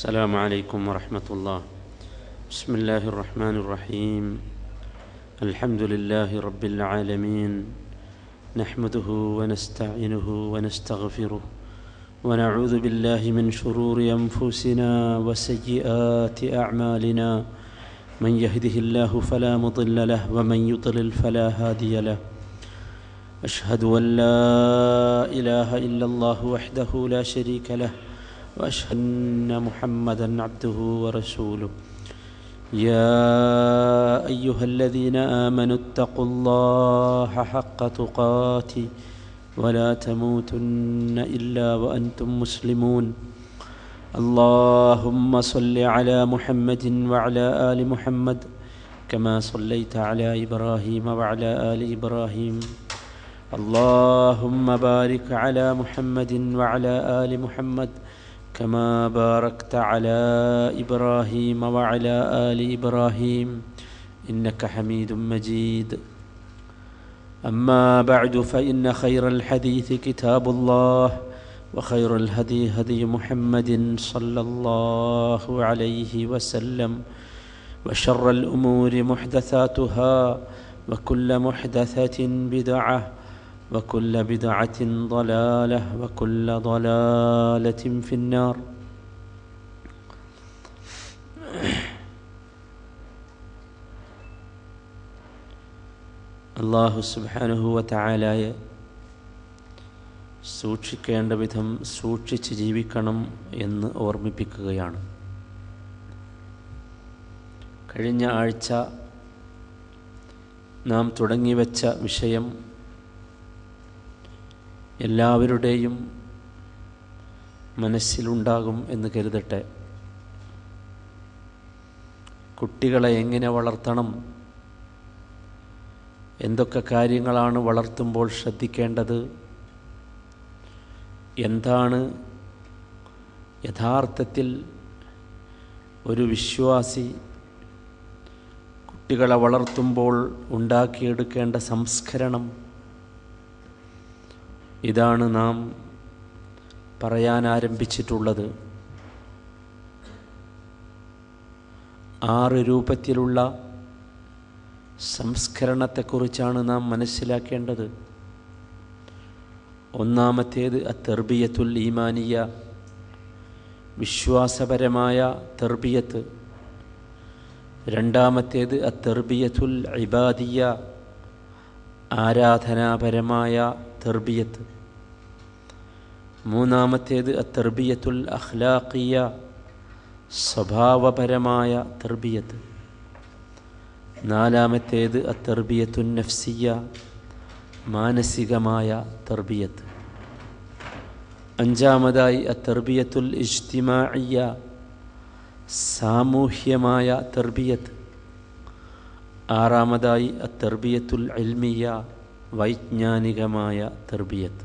السلام عليكم ورحمة الله بسم الله الرحمن الرحيم الحمد لله رب العالمين نحمده ونستعينه ونستغفره ونعوذ بالله من شرور أنفسنا وسيئات أعمالنا من يهده الله فلا مضل له ومن يضلل فلا هادي له أشهد أن لا إله إلا الله وحده لا شريك له وأشهد أن محمدا عبده ورسوله يا أيها الذين آمنوا اتقوا الله حق تقاته ولا تموتن إلا وأنتم مسلمون اللهم صل على محمد وعلى آل محمد كما صليت على إبراهيم وعلى آل إبراهيم اللهم بارك على محمد وعلى آل محمد كما باركت على إبراهيم وعلى آل إبراهيم إنك حميد مجيد أما بعد فإن خير الحديث كتاب الله وخير الهدي هدي محمد صلى الله عليه وسلم وشر الأمور محدثاتها وكل محدثة بدعة وكل بدعة ضلالة وكل ضلالة في النار അള്ളാഹു സുബാനുഹുവ തായാലായ സൂക്ഷിക്കേണ്ട വിധം സൂക്ഷിച്ച് ജീവിക്കണം എന്ന് ഓർമ്മിപ്പിക്കുകയാണ് കഴിഞ്ഞ ആഴ്ച നാം തുടങ്ങിവെച്ച വിഷയം എല്ലാവരുടെയും മനസ്സിലുണ്ടാകും എന്ന് കരുതട്ടെ കുട്ടികളെ എങ്ങനെ വളർത്തണം എന്തൊക്കെ കാര്യങ്ങളാണ് വളർത്തുമ്പോൾ ശ്രദ്ധിക്കേണ്ടത് എന്താണ് യഥാർത്ഥത്തിൽ ഒരു വിശ്വാസി കുട്ടികളെ വളർത്തുമ്പോൾ ഉണ്ടാക്കിയെടുക്കേണ്ട സംസ്കരണം ഇതാണ് നാം പറയാൻ ആരംഭിച്ചിട്ടുള്ളത് ആറ് രൂപത്തിലുള്ള സംസ്കരണത്തെക്കുറിച്ചാണ് നാം മനസ്സിലാക്കേണ്ടത് ഒന്നാമത്തേത് തെർബിയത്തുൽ ഈമാനിയ വിശ്വാസപരമായ തെർബിയത്ത് രണ്ടാമത്തേത് തെർബിയത്തുൽ ഇബാദിയ ആരാധനാപരമായ തെർബിയത്ത് മൂന്നാമത്തേത് തെർബിയത്തുൽ അഖ്ലാഖിയ സ്വഭാവപരമായ തെർബിയത്ത് നാലാമത്തേത് തെർബിയത്തുൻ നഫ്സിയ മാനസികമായ തെർബിയത്ത് അഞ്ചാമതായി തെർബിയത്തുൽ ഇജ്തിമാഇയ സാമൂഹ്യമായ തെർബിയത്ത് ആറാമതായി തെർബിയത്തുൽ ഇൽമിയ വൈജ്ഞാനികമായ തെർബിയത്ത്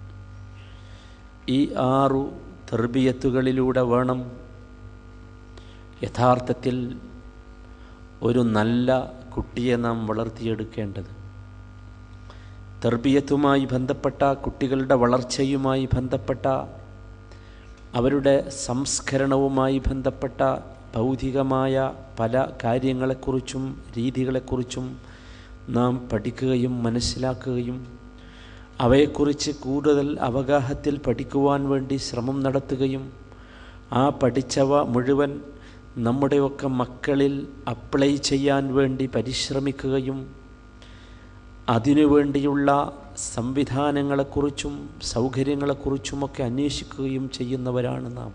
ഈ ആറു തെർബിയത്തുകളിലൂടെ വേണം യഥാർത്ഥത്തിൽ ഒരു നല്ല കുട്ടിയെ നാം വളർത്തിയെടുക്കേണ്ടത് തെർബിയത്തുമായി ബന്ധപ്പെട്ട കുട്ടികളുടെ വളർച്ചയുമായി ബന്ധപ്പെട്ട അവരുടെ സംസ്കരണവുമായി ബന്ധപ്പെട്ട ഭൗതികമായ പല കാര്യങ്ങളെക്കുറിച്ചും രീതികളെക്കുറിച്ചും നാം പഠിക്കുകയും മനസ്സിലാക്കുകയും അവയെക്കുറിച്ച് കൂടുതൽ അവഗാഹത്തിൽ പഠിക്കുവാൻ വേണ്ടി ശ്രമം നടത്തുകയും ആ പഠിച്ചവ മുഴുവൻ നമ്മുടെയൊക്കെ മക്കളിൽ അപ്ലൈ ചെയ്യാൻ വേണ്ടി പരിശ്രമിക്കുകയും അതിനുവേണ്ടിയുള്ള സംവിധാനങ്ങളെക്കുറിച്ചും സൗകര്യങ്ങളെക്കുറിച്ചുമൊക്കെ അന്വേഷിക്കുകയും ചെയ്യുന്നവരാണ് നാം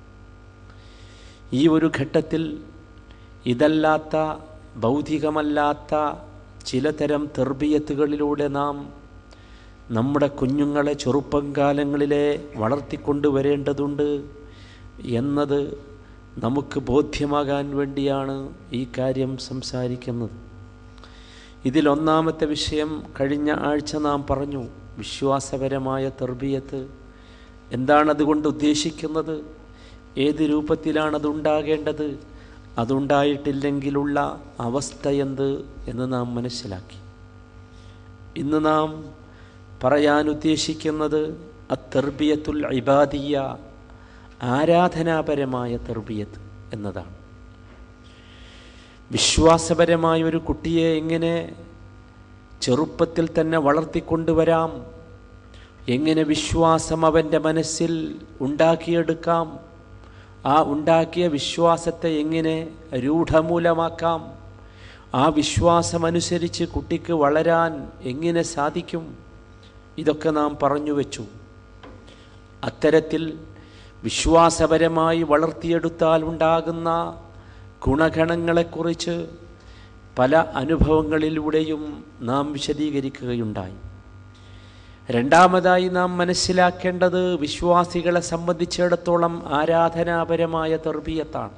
ഈ ഒരു ഘട്ടത്തിൽ ഇതല്ലാത്ത ഭൗതികമല്ലാത്ത ചിലതരം തെർബിയത്തുകളിലൂടെ നാം നമ്മുടെ കുഞ്ഞുങ്ങളെ ചെറുപ്പം കാലങ്ങളിലെ വളർത്തിക്കൊണ്ടുവരേണ്ടതുണ്ട് എന്നത് നമുക്ക് ബോധ്യമാകാൻ വേണ്ടിയാണ് ഈ കാര്യം സംസാരിക്കുന്നത് ഇതിലൊന്നാമത്തെ വിഷയം കഴിഞ്ഞ ആഴ്ച നാം പറഞ്ഞു വിശ്വാസപരമായ തെർബിയത്ത് എന്താണതുകൊണ്ട് ഉദ്ദേശിക്കുന്നത് ഏത് രൂപത്തിലാണ് അതുണ്ടാകേണ്ടത് അതുണ്ടായിട്ടില്ലെങ്കിലുള്ള അവസ്ഥ എന്ത് എന്ന് നാം മനസ്സിലാക്കി ഇന്ന് നാം പറയാൻ ഉദ്ദേശിക്കുന്നത് അത്തർബിയത്തുൽ ഇബാദിയ ആരാധനാപരമായ തെർബിയത്ത് എന്നതാണ് വിശ്വാസപരമായ ഒരു കുട്ടിയെ എങ്ങനെ ചെറുപ്പത്തിൽ തന്നെ വളർത്തിക്കൊണ്ടുവരാം എങ്ങനെ വിശ്വാസം അവൻ്റെ മനസ്സിൽ ഉണ്ടാക്കിയെടുക്കാം ആ ഉണ്ടാക്കിയ വിശ്വാസത്തെ എങ്ങനെ രൂഢമൂലമാക്കാം ആ വിശ്വാസമനുസരിച്ച് കുട്ടിക്ക് വളരാൻ എങ്ങനെ സാധിക്കും ഇതൊക്കെ നാം പറഞ്ഞു വെച്ചു അത്തരത്തിൽ വിശ്വാസപരമായി വളർത്തിയെടുത്താൽ ഉണ്ടാകുന്ന ഗുണഗണങ്ങളെക്കുറിച്ച് പല അനുഭവങ്ങളിലൂടെയും നാം വിശദീകരിക്കുകയുണ്ടായി രണ്ടാമതായി നാം മനസ്സിലാക്കേണ്ടത് വിശ്വാസികളെ സംബന്ധിച്ചിടത്തോളം ആരാധനാപരമായ തെർബീയത്താണ്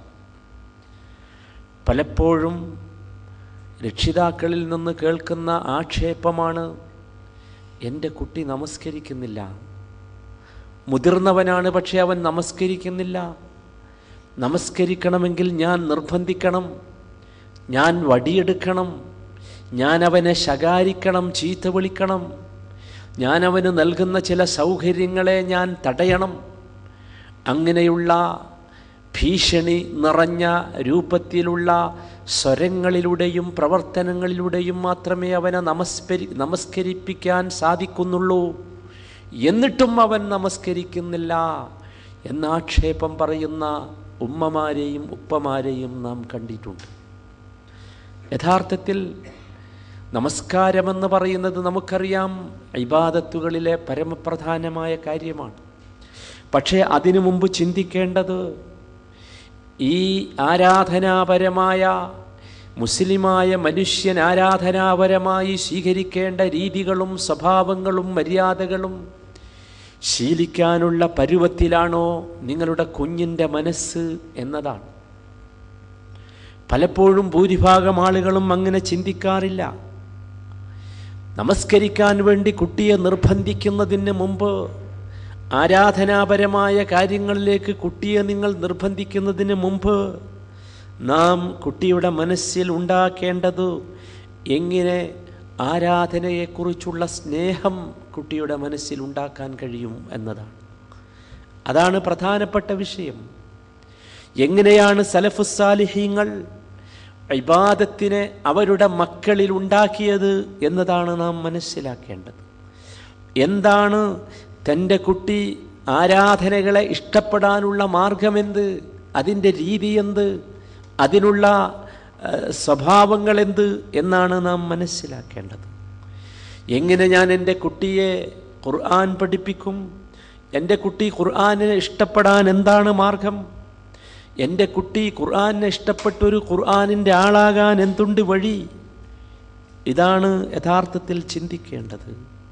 പലപ്പോഴും രക്ഷിതാക്കളിൽ നിന്ന് കേൾക്കുന്ന ആക്ഷേപമാണ് എൻ്റെ കുട്ടി നമസ്കരിക്കുന്നില്ല മുതിർന്നവനാണ് പക്ഷെ അവൻ നമസ്കരിക്കുന്നില്ല നമസ്കരിക്കണമെങ്കിൽ ഞാൻ നിർബന്ധിക്കണം ഞാൻ വടിയെടുക്കണം ഞാൻ അവനെ ശകാരിക്കണം ചീത്ത വിളിക്കണം ഞാൻ അവന് നൽകുന്ന ചില സൗകര്യങ്ങളെ ഞാൻ തടയണം അങ്ങനെയുള്ള ഭീഷണി നിറഞ്ഞ രൂപത്തിലുള്ള സ്വരങ്ങളിലൂടെയും പ്രവർത്തനങ്ങളിലൂടെയും മാത്രമേ അവനെ നമസ്കരി നമസ്കരിപ്പിക്കാൻ സാധിക്കുന്നുള്ളൂ എന്നിട്ടും അവൻ നമസ്കരിക്കുന്നില്ല എന്ന ആക്ഷേപം പറയുന്ന ഉമ്മമാരെയും ഉപ്പമാരെയും നാം കണ്ടിട്ടുണ്ട് യഥാർത്ഥത്തിൽ നമസ്കാരമെന്ന് പറയുന്നത് നമുക്കറിയാം ഇബാദത്തുകളിലെ പരമപ്രധാനമായ കാര്യമാണ് പക്ഷേ അതിനു മുമ്പ് ചിന്തിക്കേണ്ടത് ഈ ആരാധനാപരമായ മുസ്ലിമായ മനുഷ്യൻ ആരാധനാപരമായി സ്വീകരിക്കേണ്ട രീതികളും സ്വഭാവങ്ങളും മര്യാദകളും ശീലിക്കാനുള്ള പരുവത്തിലാണോ നിങ്ങളുടെ കുഞ്ഞിൻ്റെ മനസ്സ് എന്നതാണ് പലപ്പോഴും ഭൂരിഭാഗം ആളുകളും അങ്ങനെ ചിന്തിക്കാറില്ല നമസ്കരിക്കാൻ വേണ്ടി കുട്ടിയെ നിർബന്ധിക്കുന്നതിന് മുമ്പ് ആരാധനാപരമായ കാര്യങ്ങളിലേക്ക് കുട്ടിയെ നിങ്ങൾ നിർബന്ധിക്കുന്നതിന് മുമ്പ് നാം കുട്ടിയുടെ മനസ്സിൽ ഉണ്ടാക്കേണ്ടത് എങ്ങനെ ആരാധനയെക്കുറിച്ചുള്ള സ്നേഹം കുട്ടിയുടെ മനസ്സിൽ ഉണ്ടാക്കാൻ കഴിയും എന്നതാണ് അതാണ് പ്രധാനപ്പെട്ട വിഷയം എങ്ങനെയാണ് സലഫുസാലിഹീങ്ങൾ ഇബാദത്തിനെ അവരുടെ മക്കളിൽ ഉണ്ടാക്കിയത് എന്നതാണ് നാം മനസ്സിലാക്കേണ്ടത് എന്താണ് തൻ്റെ കുട്ടി ആരാധനകളെ ഇഷ്ടപ്പെടാനുള്ള മാർഗമെന്ത് അതിൻ്റെ രീതി എന്ത് അതിനുള്ള സ്വഭാവങ്ങൾ എന്ത് എന്നാണ് നാം മനസ്സിലാക്കേണ്ടത് എങ്ങനെ ഞാൻ എൻ്റെ കുട്ടിയെ ഖുർആൻ പഠിപ്പിക്കും എൻ്റെ കുട്ടി ഖുർആനെ ഇഷ്ടപ്പെടാൻ എന്താണ് മാർഗം എൻ്റെ കുട്ടി ഖുർആനെ ഇഷ്ടപ്പെട്ടൊരു ഖുർആനിൻ്റെ ആളാകാൻ എന്തുണ്ട് വഴി ഇതാണ് യഥാർത്ഥത്തിൽ ചിന്തിക്കേണ്ടത്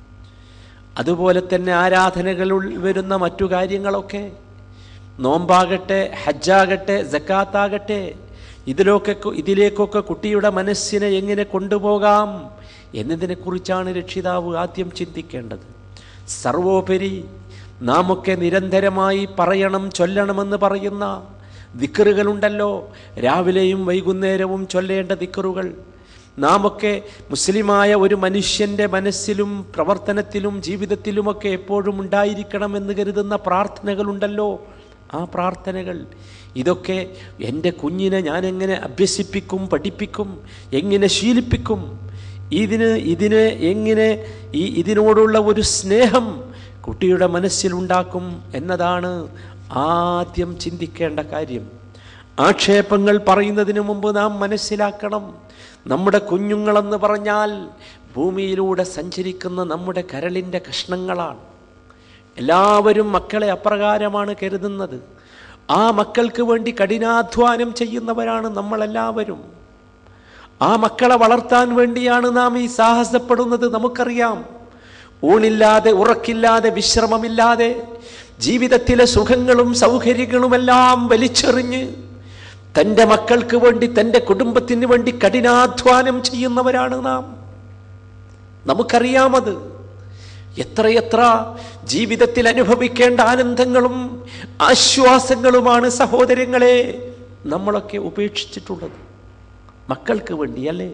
അതുപോലെ തന്നെ ആരാധനകളിൽ വരുന്ന മറ്റു കാര്യങ്ങളൊക്കെ നോമ്പാകട്ടെ ഹജ്ജാകട്ടെ ജക്കാത്താകട്ടെ ഇതിലൊക്കെ ഇതിലേക്കൊക്കെ കുട്ടിയുടെ മനസ്സിനെ എങ്ങനെ കൊണ്ടുപോകാം എന്നതിനെക്കുറിച്ചാണ് രക്ഷിതാവ് ആദ്യം ചിന്തിക്കേണ്ടത് സർവോപരി നാമൊക്കെ നിരന്തരമായി പറയണം ചൊല്ലണമെന്ന് പറയുന്ന ദിക്കറുകളുണ്ടല്ലോ രാവിലെയും വൈകുന്നേരവും ചൊല്ലേണ്ട ദിക്കറുകൾ നാമൊക്കെ മുസ്ലിമായ ഒരു മനുഷ്യൻ്റെ മനസ്സിലും പ്രവർത്തനത്തിലും ജീവിതത്തിലുമൊക്കെ എപ്പോഴും ഉണ്ടായിരിക്കണമെന്ന് കരുതുന്ന പ്രാർത്ഥനകളുണ്ടല്ലോ ആ പ്രാർത്ഥനകൾ ഇതൊക്കെ എൻ്റെ കുഞ്ഞിനെ ഞാൻ എങ്ങനെ അഭ്യസിപ്പിക്കും പഠിപ്പിക്കും എങ്ങനെ ശീലിപ്പിക്കും ഇതിന് ഇതിന് എങ്ങനെ ഈ ഇതിനോടുള്ള ഒരു സ്നേഹം കുട്ടിയുടെ മനസ്സിലുണ്ടാക്കും എന്നതാണ് ആദ്യം ചിന്തിക്കേണ്ട കാര്യം ആക്ഷേപങ്ങൾ പറയുന്നതിന് മുമ്പ് നാം മനസ്സിലാക്കണം നമ്മുടെ കുഞ്ഞുങ്ങളെന്ന് പറഞ്ഞാൽ ഭൂമിയിലൂടെ സഞ്ചരിക്കുന്ന നമ്മുടെ കരളിൻ്റെ കഷ്ണങ്ങളാണ് എല്ലാവരും മക്കളെ അപ്രകാരമാണ് കരുതുന്നത് ആ മക്കൾക്ക് വേണ്ടി കഠിനാധ്വാനം ചെയ്യുന്നവരാണ് നമ്മളെല്ലാവരും ആ മക്കളെ വളർത്താൻ വേണ്ടിയാണ് നാം ഈ സാഹസപ്പെടുന്നത് നമുക്കറിയാം ഊണില്ലാതെ ഉറക്കില്ലാതെ വിശ്രമമില്ലാതെ ജീവിതത്തിലെ സുഖങ്ങളും സൗകര്യങ്ങളുമെല്ലാം വലിച്ചെറിഞ്ഞ് തൻ്റെ മക്കൾക്ക് വേണ്ടി തൻ്റെ കുടുംബത്തിന് വേണ്ടി കഠിനാധ്വാനം ചെയ്യുന്നവരാണ് നാം നമുക്കറിയാമത് എത്രയെത്ര ജീവിതത്തിൽ അനുഭവിക്കേണ്ട ആനന്ദങ്ങളും ആശ്വാസങ്ങളുമാണ് സഹോദരങ്ങളെ നമ്മളൊക്കെ ഉപേക്ഷിച്ചിട്ടുള്ളത് മക്കൾക്ക് വേണ്ടിയല്ലേ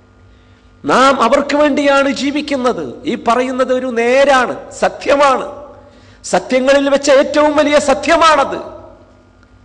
നാം അവർക്ക് വേണ്ടിയാണ് ജീവിക്കുന്നത് ഈ പറയുന്നത് ഒരു നേരാണ് സത്യമാണ് സത്യങ്ങളിൽ വെച്ച ഏറ്റവും വലിയ സത്യമാണത്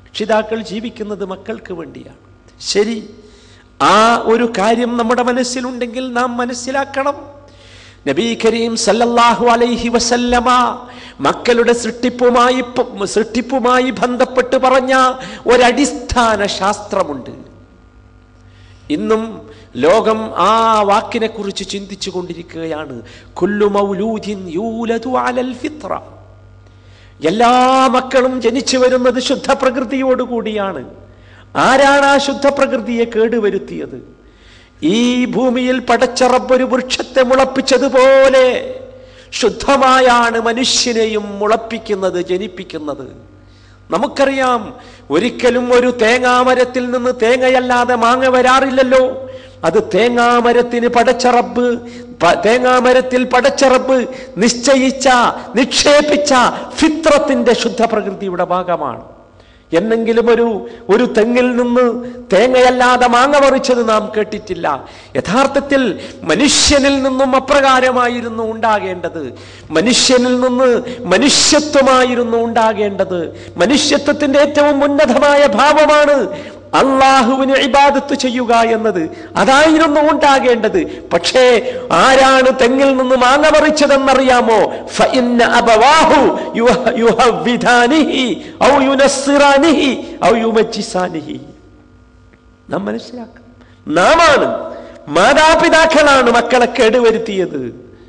രക്ഷിതാക്കൾ ജീവിക്കുന്നത് മക്കൾക്ക് വേണ്ടിയാണ് ശരി ആ ഒരു കാര്യം നമ്മുടെ മനസ്സിലുണ്ടെങ്കിൽ നാം മനസ്സിലാക്കണം നബി കരീം സല്ലല്ലാഹു അലൈഹി വസല്ലമ മക്കളുടെ സൃഷ്ടിപ്പുമായി പ- സൃഷ്ടിപ്പുമായി ബന്ധപ്പെട്ട് പറഞ്ഞ ഒരടിസ്ഥാന ശാസ്ത്രമുണ്ട് ഇന്നും ലോകം ആ വാക്കിനെ കുറിച്ച് ചിന്തിച്ചു കൊണ്ടിരിക്കുകയാണ് കുല്ലു മൗലൂദിൻ യൂലദു അലൽ ഫിത്ര എല്ലാ മക്കളും ജനിച്ചു വരുന്നത് ശുദ്ധ പ്രകൃതിയോടുകൂടിയാണ് ആരാണ് ആ ശുദ്ധ പ്രകൃതിയെ കേടുവരുത്തിയത് ഈ ഭൂമിയിൽ പടച്ച റബ്ബ് ഒരു വൃക്ഷത്തെ മുളപ്പിച്ചതുപോലെ ശുദ്ധമായാണ് മനുഷ്യനെയും മുളപ്പിക്കുന്നത് ജനിപ്പിക്കുന്നത് നമുക്കറിയാം ഒരിക്കലും ഒരു തേങ്ങാമരത്തിൽ നിന്ന് തേങ്ങയല്ലാതെ മാങ്ങ വരാറില്ലല്ലോ അത് തേങ്ങാമരത്തിന് പടച്ചറബ് പ- തേങ്ങാമരത്തിൽ പടച്ചറബ് നിശ്ചയിച്ച നിക്ഷേപിച്ച ഫിത്രത്തിന്റെ ശുദ്ധ പ്രകൃതിയുടെ ഭാഗമാണ് എന്നെങ്കിലും ഒരു ഒരു തെങ്ങിൽ നിന്ന് തേങ്ങയല്ലാതെ മാങ്ങ പറിച്ചത് നാം കേട്ടിട്ടില്ല യഥാർത്ഥത്തിൽ മനുഷ്യനിൽ നിന്നും അപ്രകാരമായിരുന്നു ഉണ്ടാകേണ്ടത് മനുഷ്യനിൽ നിന്ന് മനുഷ്യത്വമായിരുന്നു ഉണ്ടാകേണ്ടത് മനുഷ്യത്വത്തിന്റെ ഏറ്റവും ഉന്നതമായ ഭാവമാണ് അള്ളാഹുവിന് ഇബാദത്ത് ചെയ്യുക എന്നത് അതായിരുന്നു ഉണ്ടാകേണ്ടത് പക്ഷേ ആരാണ് തെങ്ങിൽ നിന്ന് മാങ്ങ പറിച്ചതെന്നറിയാമോ ഫഇന്ന അബവാഹു യുഹ- യുഹവ്വിദാനിഹി ഔ യുനസ്സിറാനിഹി ഔ യുമജ്ജിസാനിഹി നാം മനസ്സിലാക്കണം നാമാണ് മാതാപിതാക്കളാണ് മക്കളെ കേടുവരുത്തിയത്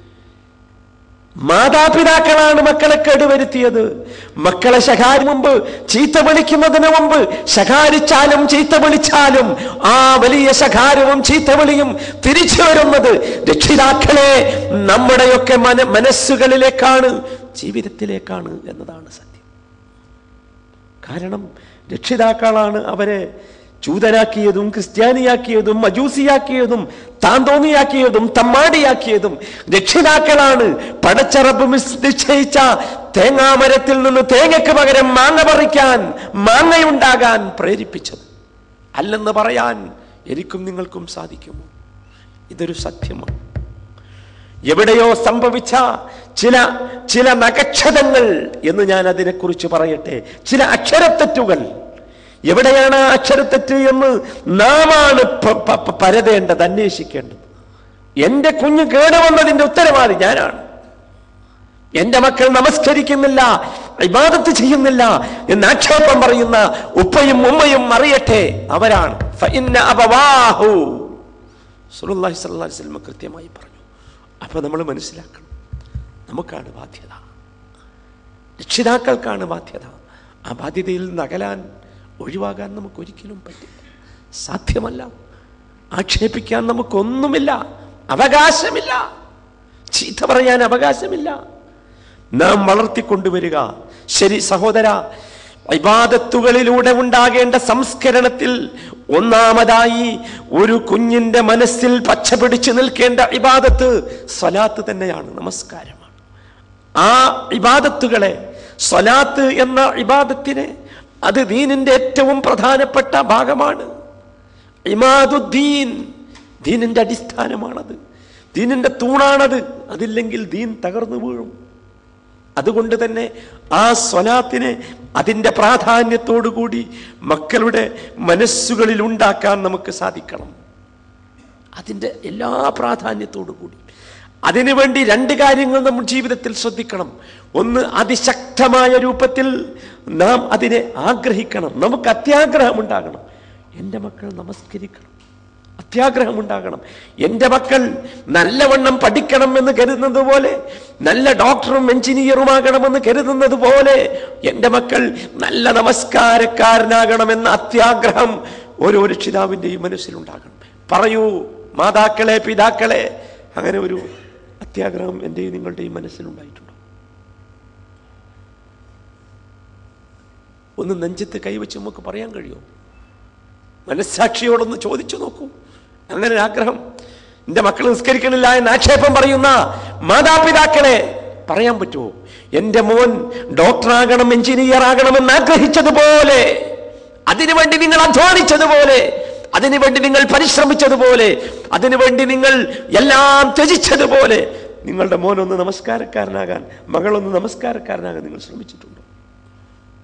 മാതാപിതാക്കളാണ് മക്കളെ കേടുവരുത്തിയത് മക്കളെ ശകാരി മുമ്പ് ചീത്ത വിളിക്കുന്നതിന് മുമ്പ് ശകാരിച്ചാലും ചീത്ത വിളിച്ചാലും ആ വലിയ ശകാരവും ചീത്ത വിളിയും തിരിച്ചു വരുന്നത് രക്ഷിതാക്കളെ നമ്മുടെയൊക്കെ മന മനസ്സുകളിലേക്കാണ് ജീവിതത്തിലേക്കാണ് എന്നതാണ് സത്യം കാരണം രക്ഷിതാക്കളാണ് അവരെ ചൂതനാക്കിയതും ക്രിസ്ത്യാനിയാക്കിയതും മജൂസിയാക്കിയതും താന്തോന്നിയാക്കിയതും തമ്മാടിയാക്കിയതും രക്ഷിതാക്കളാണ് പടച്ചറബ് മിസ് നിശ്ചയിച്ച തേങ്ങാമരത്തിൽ നിന്ന് തേങ്ങയ്ക്ക് പകരം മാങ്ങ പറിക്കാൻ മാങ്ങയുണ്ടാകാൻ പ്രേരിപ്പിച്ചത് അല്ലെന്ന് പറയാൻ എനിക്കും നിങ്ങൾക്കും സാധിക്കുമോ ഇതൊരു സത്യമാണ് എവിടെയോ സംഭവിച്ച ചില ചില നഗക്ഷതങ്ങൾ എന്ന് ഞാൻ അതിനെക്കുറിച്ച് പറയട്ടെ ചില അക്ഷരത്തെറ്റുകൾ എവിടെയാണ് ആ അക്ഷരത്തെറ്റ് എന്ന് നാമാണ് പ- പ- പ- പരതേണ്ടത് അന്വേഷിക്കേണ്ടത് എന്റെ കുഞ്ഞ് കേടുവന്നതിന്റെ ഉത്തരവാദി ഞാനാണ് എന്റെ മക്കൾ നമസ്കരിക്കുന്നില്ല ഇബാദത്ത് ചെയ്യുന്നില്ല എന്ന് ആക്ഷേപം പറയുന്ന ഉപ്പയും ഉമ്മയും അറിയട്ടെ അവരാണ് ഫഇന്ന അബവാഹു സുലുല്ലാഹി സ്വല്ലല്ലാഹി അലൈഹി വസല്ലം കൃത്യമായി പറഞ്ഞു അപ്പൊ നമ്മൾ മനസ്സിലാക്കണം നമുക്കാണ് ബാധ്യത രക്ഷിതാക്കൾക്കാണ് ബാധ്യത ആ ബാധ്യതയിൽ നിന്ന് അകലാൻ ഒഴിവാകാൻ നമുക്ക് ഒരിക്കലും പറ്റില്ല സാധ്യമല്ല ആക്ഷേപിക്കാൻ നമുക്കൊന്നുമില്ല അവകാശമില്ല ചീത്ത പറയാൻ അവകാശമില്ല നാം വളർത്തിക്കൊണ്ടുവരിക ശരി സഹോദര ഇബാദത്തുകളിലൂടെ ഉണ്ടാകേണ്ട സംസ്കരണത്തിൽ ഒന്നാമതായി ഒരു കുഞ്ഞിന്റെ മനസ്സിൽ പച്ച പിടിച്ചു നിൽക്കേണ്ട ഇബാദത്ത് സ്വലാത്ത് തന്നെയാണ് നമസ്കാരമാണ് ആ ഇബാദത്തുകളെ സ്വലാത്ത് എന്ന ഇബാദത്തിനെ അത് ദീനിന്റെ ഏറ്റവും പ്രധാനപ്പെട്ട ഭാഗമാണ് ഇമാദുദ്ദീൻ ദീനിന്റെ അടിസ്ഥാനമാണത് ദീനിന്റെ തൂണാണത് അതില്ലെങ്കിൽ ദീൻ തകർന്നു വീഴും അതുകൊണ്ട് തന്നെ ആ സ്വലാത്തിനെ അതിൻ്റെ പ്രാധാന്യത്തോടുകൂടി മക്കളുടെ മനസ്സുകളിൽ ഉണ്ടാക്കാൻ നമുക്ക് സാധിക്കണം അതിൻ്റെ എല്ലാ പ്രാധാന്യത്തോടു കൂടി അതിനുവേണ്ടി രണ്ട് കാര്യങ്ങൾ നമ്മൾ ജീവിതത്തിൽ ശ്രദ്ധിക്കണം ഒന്ന് അതിശക്തമായ രൂപത്തിൽ നാം അതിനെ ആഗ്രഹിക്കണം നമുക്ക് അത്യാഗ്രഹം ഉണ്ടാകണം എൻ്റെ മക്കൾ നമസ്കരിക്കണം അത്യാഗ്രഹം ഉണ്ടാകണം എൻ്റെ മക്കൾ നല്ലവണ്ണം പഠിക്കണം എന്ന് കരുതുന്നത് പോലെ നല്ല ഡോക്ടറും എഞ്ചിനീയറുമാകണമെന്ന് കരുതുന്നത് പോലെ എൻ്റെ മക്കൾ നല്ല നമസ്കാരക്കാരനാകണമെന്ന അത്യാഗ്രഹം ഓരോ രക്ഷിതാവിൻ്റെയും മനസ്സിലുണ്ടാകണം പറയൂ മാതാക്കളെ പിതാക്കളെ അങ്ങനെ ഒരു അത്യാഗ്രഹം എൻ്റെയും നിങ്ങളുടെയും മനസ്സിലുണ്ടായിട്ടുണ്ടോ ഒന്ന് നെഞ്ചത്ത് കൈവച്ച് നമുക്ക് പറയാൻ കഴിയുമോ മനസ്സാക്ഷിയോടൊന്ന് ചോദിച്ചു നോക്കൂ അങ്ങനെ ഒരു ആഗ്രഹം എന്റെ മക്കൾ നിസ്കരിക്കണില്ല എന്ന് ആക്ഷേപം പറയുന്ന മാതാപിതാക്കളെ പറയാൻ പറ്റുമോ എന്റെ മോൻ ഡോക്ടറാകണം എഞ്ചിനീയർ ആകണമെന്ന് ആഗ്രഹിച്ചതുപോലെ അതിനുവേണ്ടി നിങ്ങൾ അധ്വാനിച്ചതുപോലെ അതിനുവേണ്ടി നിങ്ങൾ പരിശ്രമിച്ചതുപോലെ അതിനുവേണ്ടി നിങ്ങൾ എല്ലാം ത്യജിച്ചതുപോലെ നിങ്ങളുടെ മോനൊന്ന് നമസ്കാരക്കാരനാകാൻ മകളൊന്ന് നമസ്കാരക്കാരനാകാൻ നിങ്ങൾ ശ്രമിച്ചിട്ടുണ്ടോ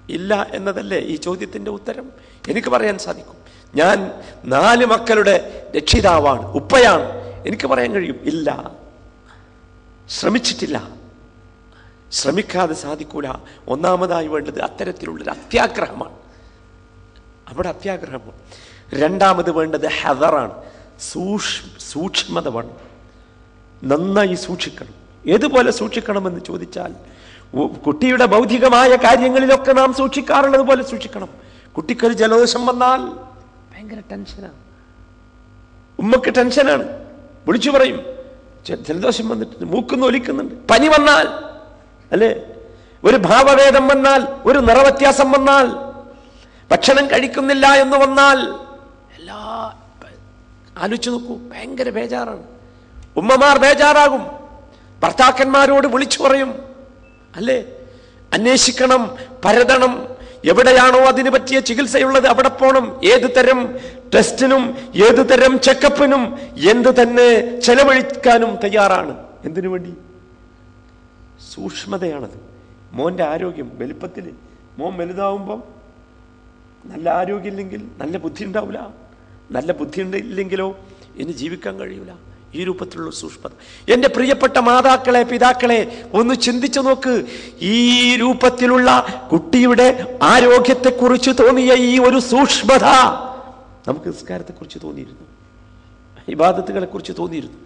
ഇല്ല എന്നതല്ലേ ഈ ചോദ്യത്തിന്റെ ഉത്തരം എനിക്ക് പറയാൻ സാധിക്കും ഞാൻ നാല് മക്കളുടെ രക്ഷിതാവാണ് ഉപ്പയാണ് എനിക്ക് പറയാൻ കഴിയും ഇല്ല ശ്രമിച്ചിട്ടില്ല ശ്രമിക്കാതെ സാധിക്കൂല ഒന്നാമതായി വേണ്ടത് അത്തരത്തിലുള്ളൊരു അത്യാഗ്രഹമാണ് അവിടെ അത്യാഗ്രഹമാണ് രണ്ടാമത് വേണ്ടത് ഹെതറാണ് സൂക്ഷ് സൂക്ഷ്മത വേണം നന്നായി സൂക്ഷിക്കണം ഏതുപോലെ സൂക്ഷിക്കണമെന്ന് ചോദിച്ചാൽ ഉ- കുട്ടിയുടെ ഭൗതികമായ കാര്യങ്ങളിലൊക്കെ നാം സൂക്ഷിക്കാറുള്ളത് പോലെ സൂക്ഷിക്കണം കുട്ടിക്കൊരു ജലദോഷം വന്നാൽ ഭയങ്കര ടെൻഷനാണ് ഉമ്മക്ക് ടെൻഷനാണ് വിളിച്ചു പറയും "ജ- ജലദോഷം വന്നിട്ടുണ്ട് മൂക്കുന്ന് ഒലിക്കുന്നുണ്ട് പനി വന്നാൽ അല്ലേ ഒരു ഭാവഭേദം വന്നാൽ ഒരു നിറവ്യത്യാസം വന്നാൽ ഭക്ഷണം കഴിക്കുന്നില്ല എന്ന് വന്നാൽ എല്ലാ ആലോചിച്ചു നോക്കൂ ഭയങ്കര ബേജാറാണ് ഉമ്മമാർ ബേജാറാകും ഭർത്താക്കന്മാരോട് വിളിച്ചു പറയും അല്ലേ അന്വേഷിക്കണം പരതണം എവിടെയാണോ അതിന് പറ്റിയ ചികിത്സയുള്ളത് അവിടെ പോണം ഏത് തരം ടെസ്റ്റിനും ഏത് തരം ചെക്കപ്പിനും എന്ത് തന്നെ ചെലവഴിക്കാനും തയ്യാറാണ് എന്തിനു വേണ്ടി സൂക്ഷ്മതയാണത് മോന്റെ ആരോഗ്യം വലുപ്പത്തിൽ മോൻ വലുതാവുമ്പം നല്ല ആരോഗ്യമില്ലെങ്കിൽ നല്ല ബുദ്ധി ഉണ്ടാവില്ല നല്ല ബുദ്ധി ഉണ്ട് ഇല്ലെങ്കിലോ ഇനി ജീവിക്കാൻ കഴിയൂല ഈ രൂപത്തിലുള്ള സൂക്ഷ്മത എൻ്റെ പ്രിയപ്പെട്ട മാതാക്കളെ പിതാക്കളെ ഒന്ന് ചിന്തിച്ചു നോക്ക് ഈ രൂപത്തിലുള്ള കുട്ടിയുടെ ആരോഗ്യത്തെക്കുറിച്ച് തോന്നിയ ഈ ഒരു സൂക്ഷ്മത നമുക്ക് നിസ്കാരത്തെക്കുറിച്ച് തോന്നിയിരുന്നു ഇബാദത്തുകളെ കുറിച്ച് തോന്നിയിരുന്നു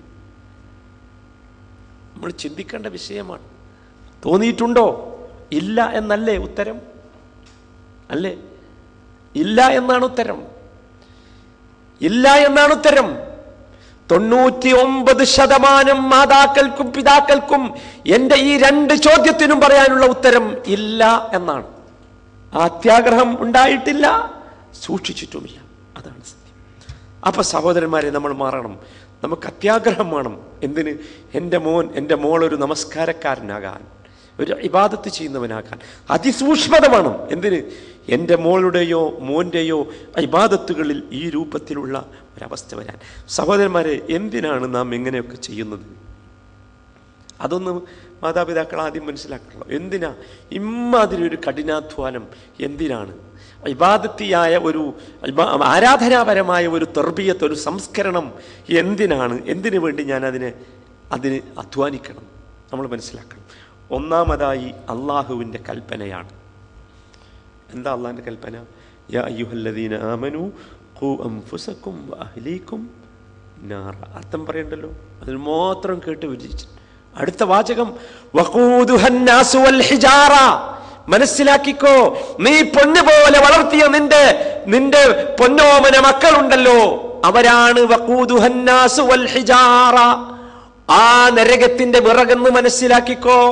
നമ്മൾ ചിന്തിക്കേണ്ട വിഷയമാണ് തോന്നിയിട്ടുണ്ടോ ഇല്ല എന്നല്ലേ ഉത്തരം അല്ലേ ഇല്ല എന്നാണ് ഉത്തരം ഇല്ല എന്നാണ് ഉത്തരം തൊണ്ണൂറ്റി ഒമ്പത് ശതമാനം മാതാക്കൾക്കും പിതാക്കൾക്കും എന്റെ ഈ രണ്ട് ചോദ്യത്തിനും പറയാനുള്ള ഉത്തരം ഇല്ല എന്നാണ് ആ അത്യാഗ്രഹം ഉണ്ടായിട്ടില്ല സൂക്ഷിച്ചിട്ടുമില്ല അതാണ് സത്യം അപ്പൊ സഹോദരന്മാരെ നമ്മൾ മാറണം നമുക്ക് അത്യാഗ്രഹം വേണം എന്തിന് എൻ്റെ മോൻ എൻ്റെ മോൾ ഒരു നമസ്കാരക്കാരനാകാൻ ഒരു ഇബാദത്ത് ചെയ്യുന്നവനാകാൻ അതിസൂക്ഷ്മത വേണം എന്തിന് എൻ്റെ മോളുടെയോ മോൻ്റെയോ ഇബാദത്തുകളിൽ ഈ രൂപത്തിലുള്ള ഒരവസ്ഥ വരാൻ സഹോദരന്മാരെ എന്തിനാണ് നാം ഇങ്ങനെയൊക്കെ ചെയ്യുന്നത് അതൊന്ന് മാതാപിതാക്കൾ ആദ്യം മനസ്സിലാക്കണം എന്തിനാ ഇമ്മാതിരി ഒരു കഠിനാധ്വാനം എന്തിനാണ് ഇബാദത്തിയായ ഒരു ഇബാ- ആരാധനാപരമായ ഒരു തെർബിയത്ത് ഒരു സംസ്കരണം എന്തിനാണ് എന്തിനു വേണ്ടി ഞാൻ അതിനെ അതിന് അധ്വാനിക്കണം നമ്മൾ മനസ്സിലാക്കണം ഒന്നാമതായി അള്ളാഹുവിൻ്റെ കൽപ്പനയാണ് എന്താ അള്ളാഹിൻ്റെ കൽപ്പന യാ അയ്യുഹല്ലദീന ആമനു ഖു അൻഫുസക്കും വഅഹ്ലീക്കും നാറ അർത്ഥം പറയണ്ടല്ലോ അതിൽ മാത്രം കേട്ട് വിരിച്ചു അടുത്ത വാചകം വഖൂദുഹൻ നാസു വൽ ഹിജാറ മനസ്സിലാക്കിക്കോ നീ പൊന്നു പോലെ വളർത്തിയ നിന്റെ നിന്റെ പൊന്നോമന മക്കളുണ്ടല്ലോ അവരാണ് വഖൂദുഹൻ നാസു വൽ ഹിജാറ ആ നരകത്തിന്റെ വിറകെന്ന് മനസ്സിലാക്കിക്കോ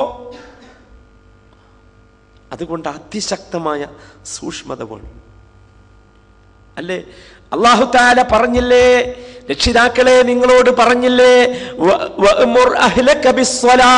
അതുകൊണ്ട് അതിശക്തമായ സൂക്ഷ്മത വേണം അല്ലേ അള്ളാഹു താല പറഞ്ഞില്ലേ രക്ഷിതാക്കളെ നിങ്ങളോട് പറഞ്ഞില്ലേ വ- വഅ്മുർ അഹ്ലക ബിസ്സലാ.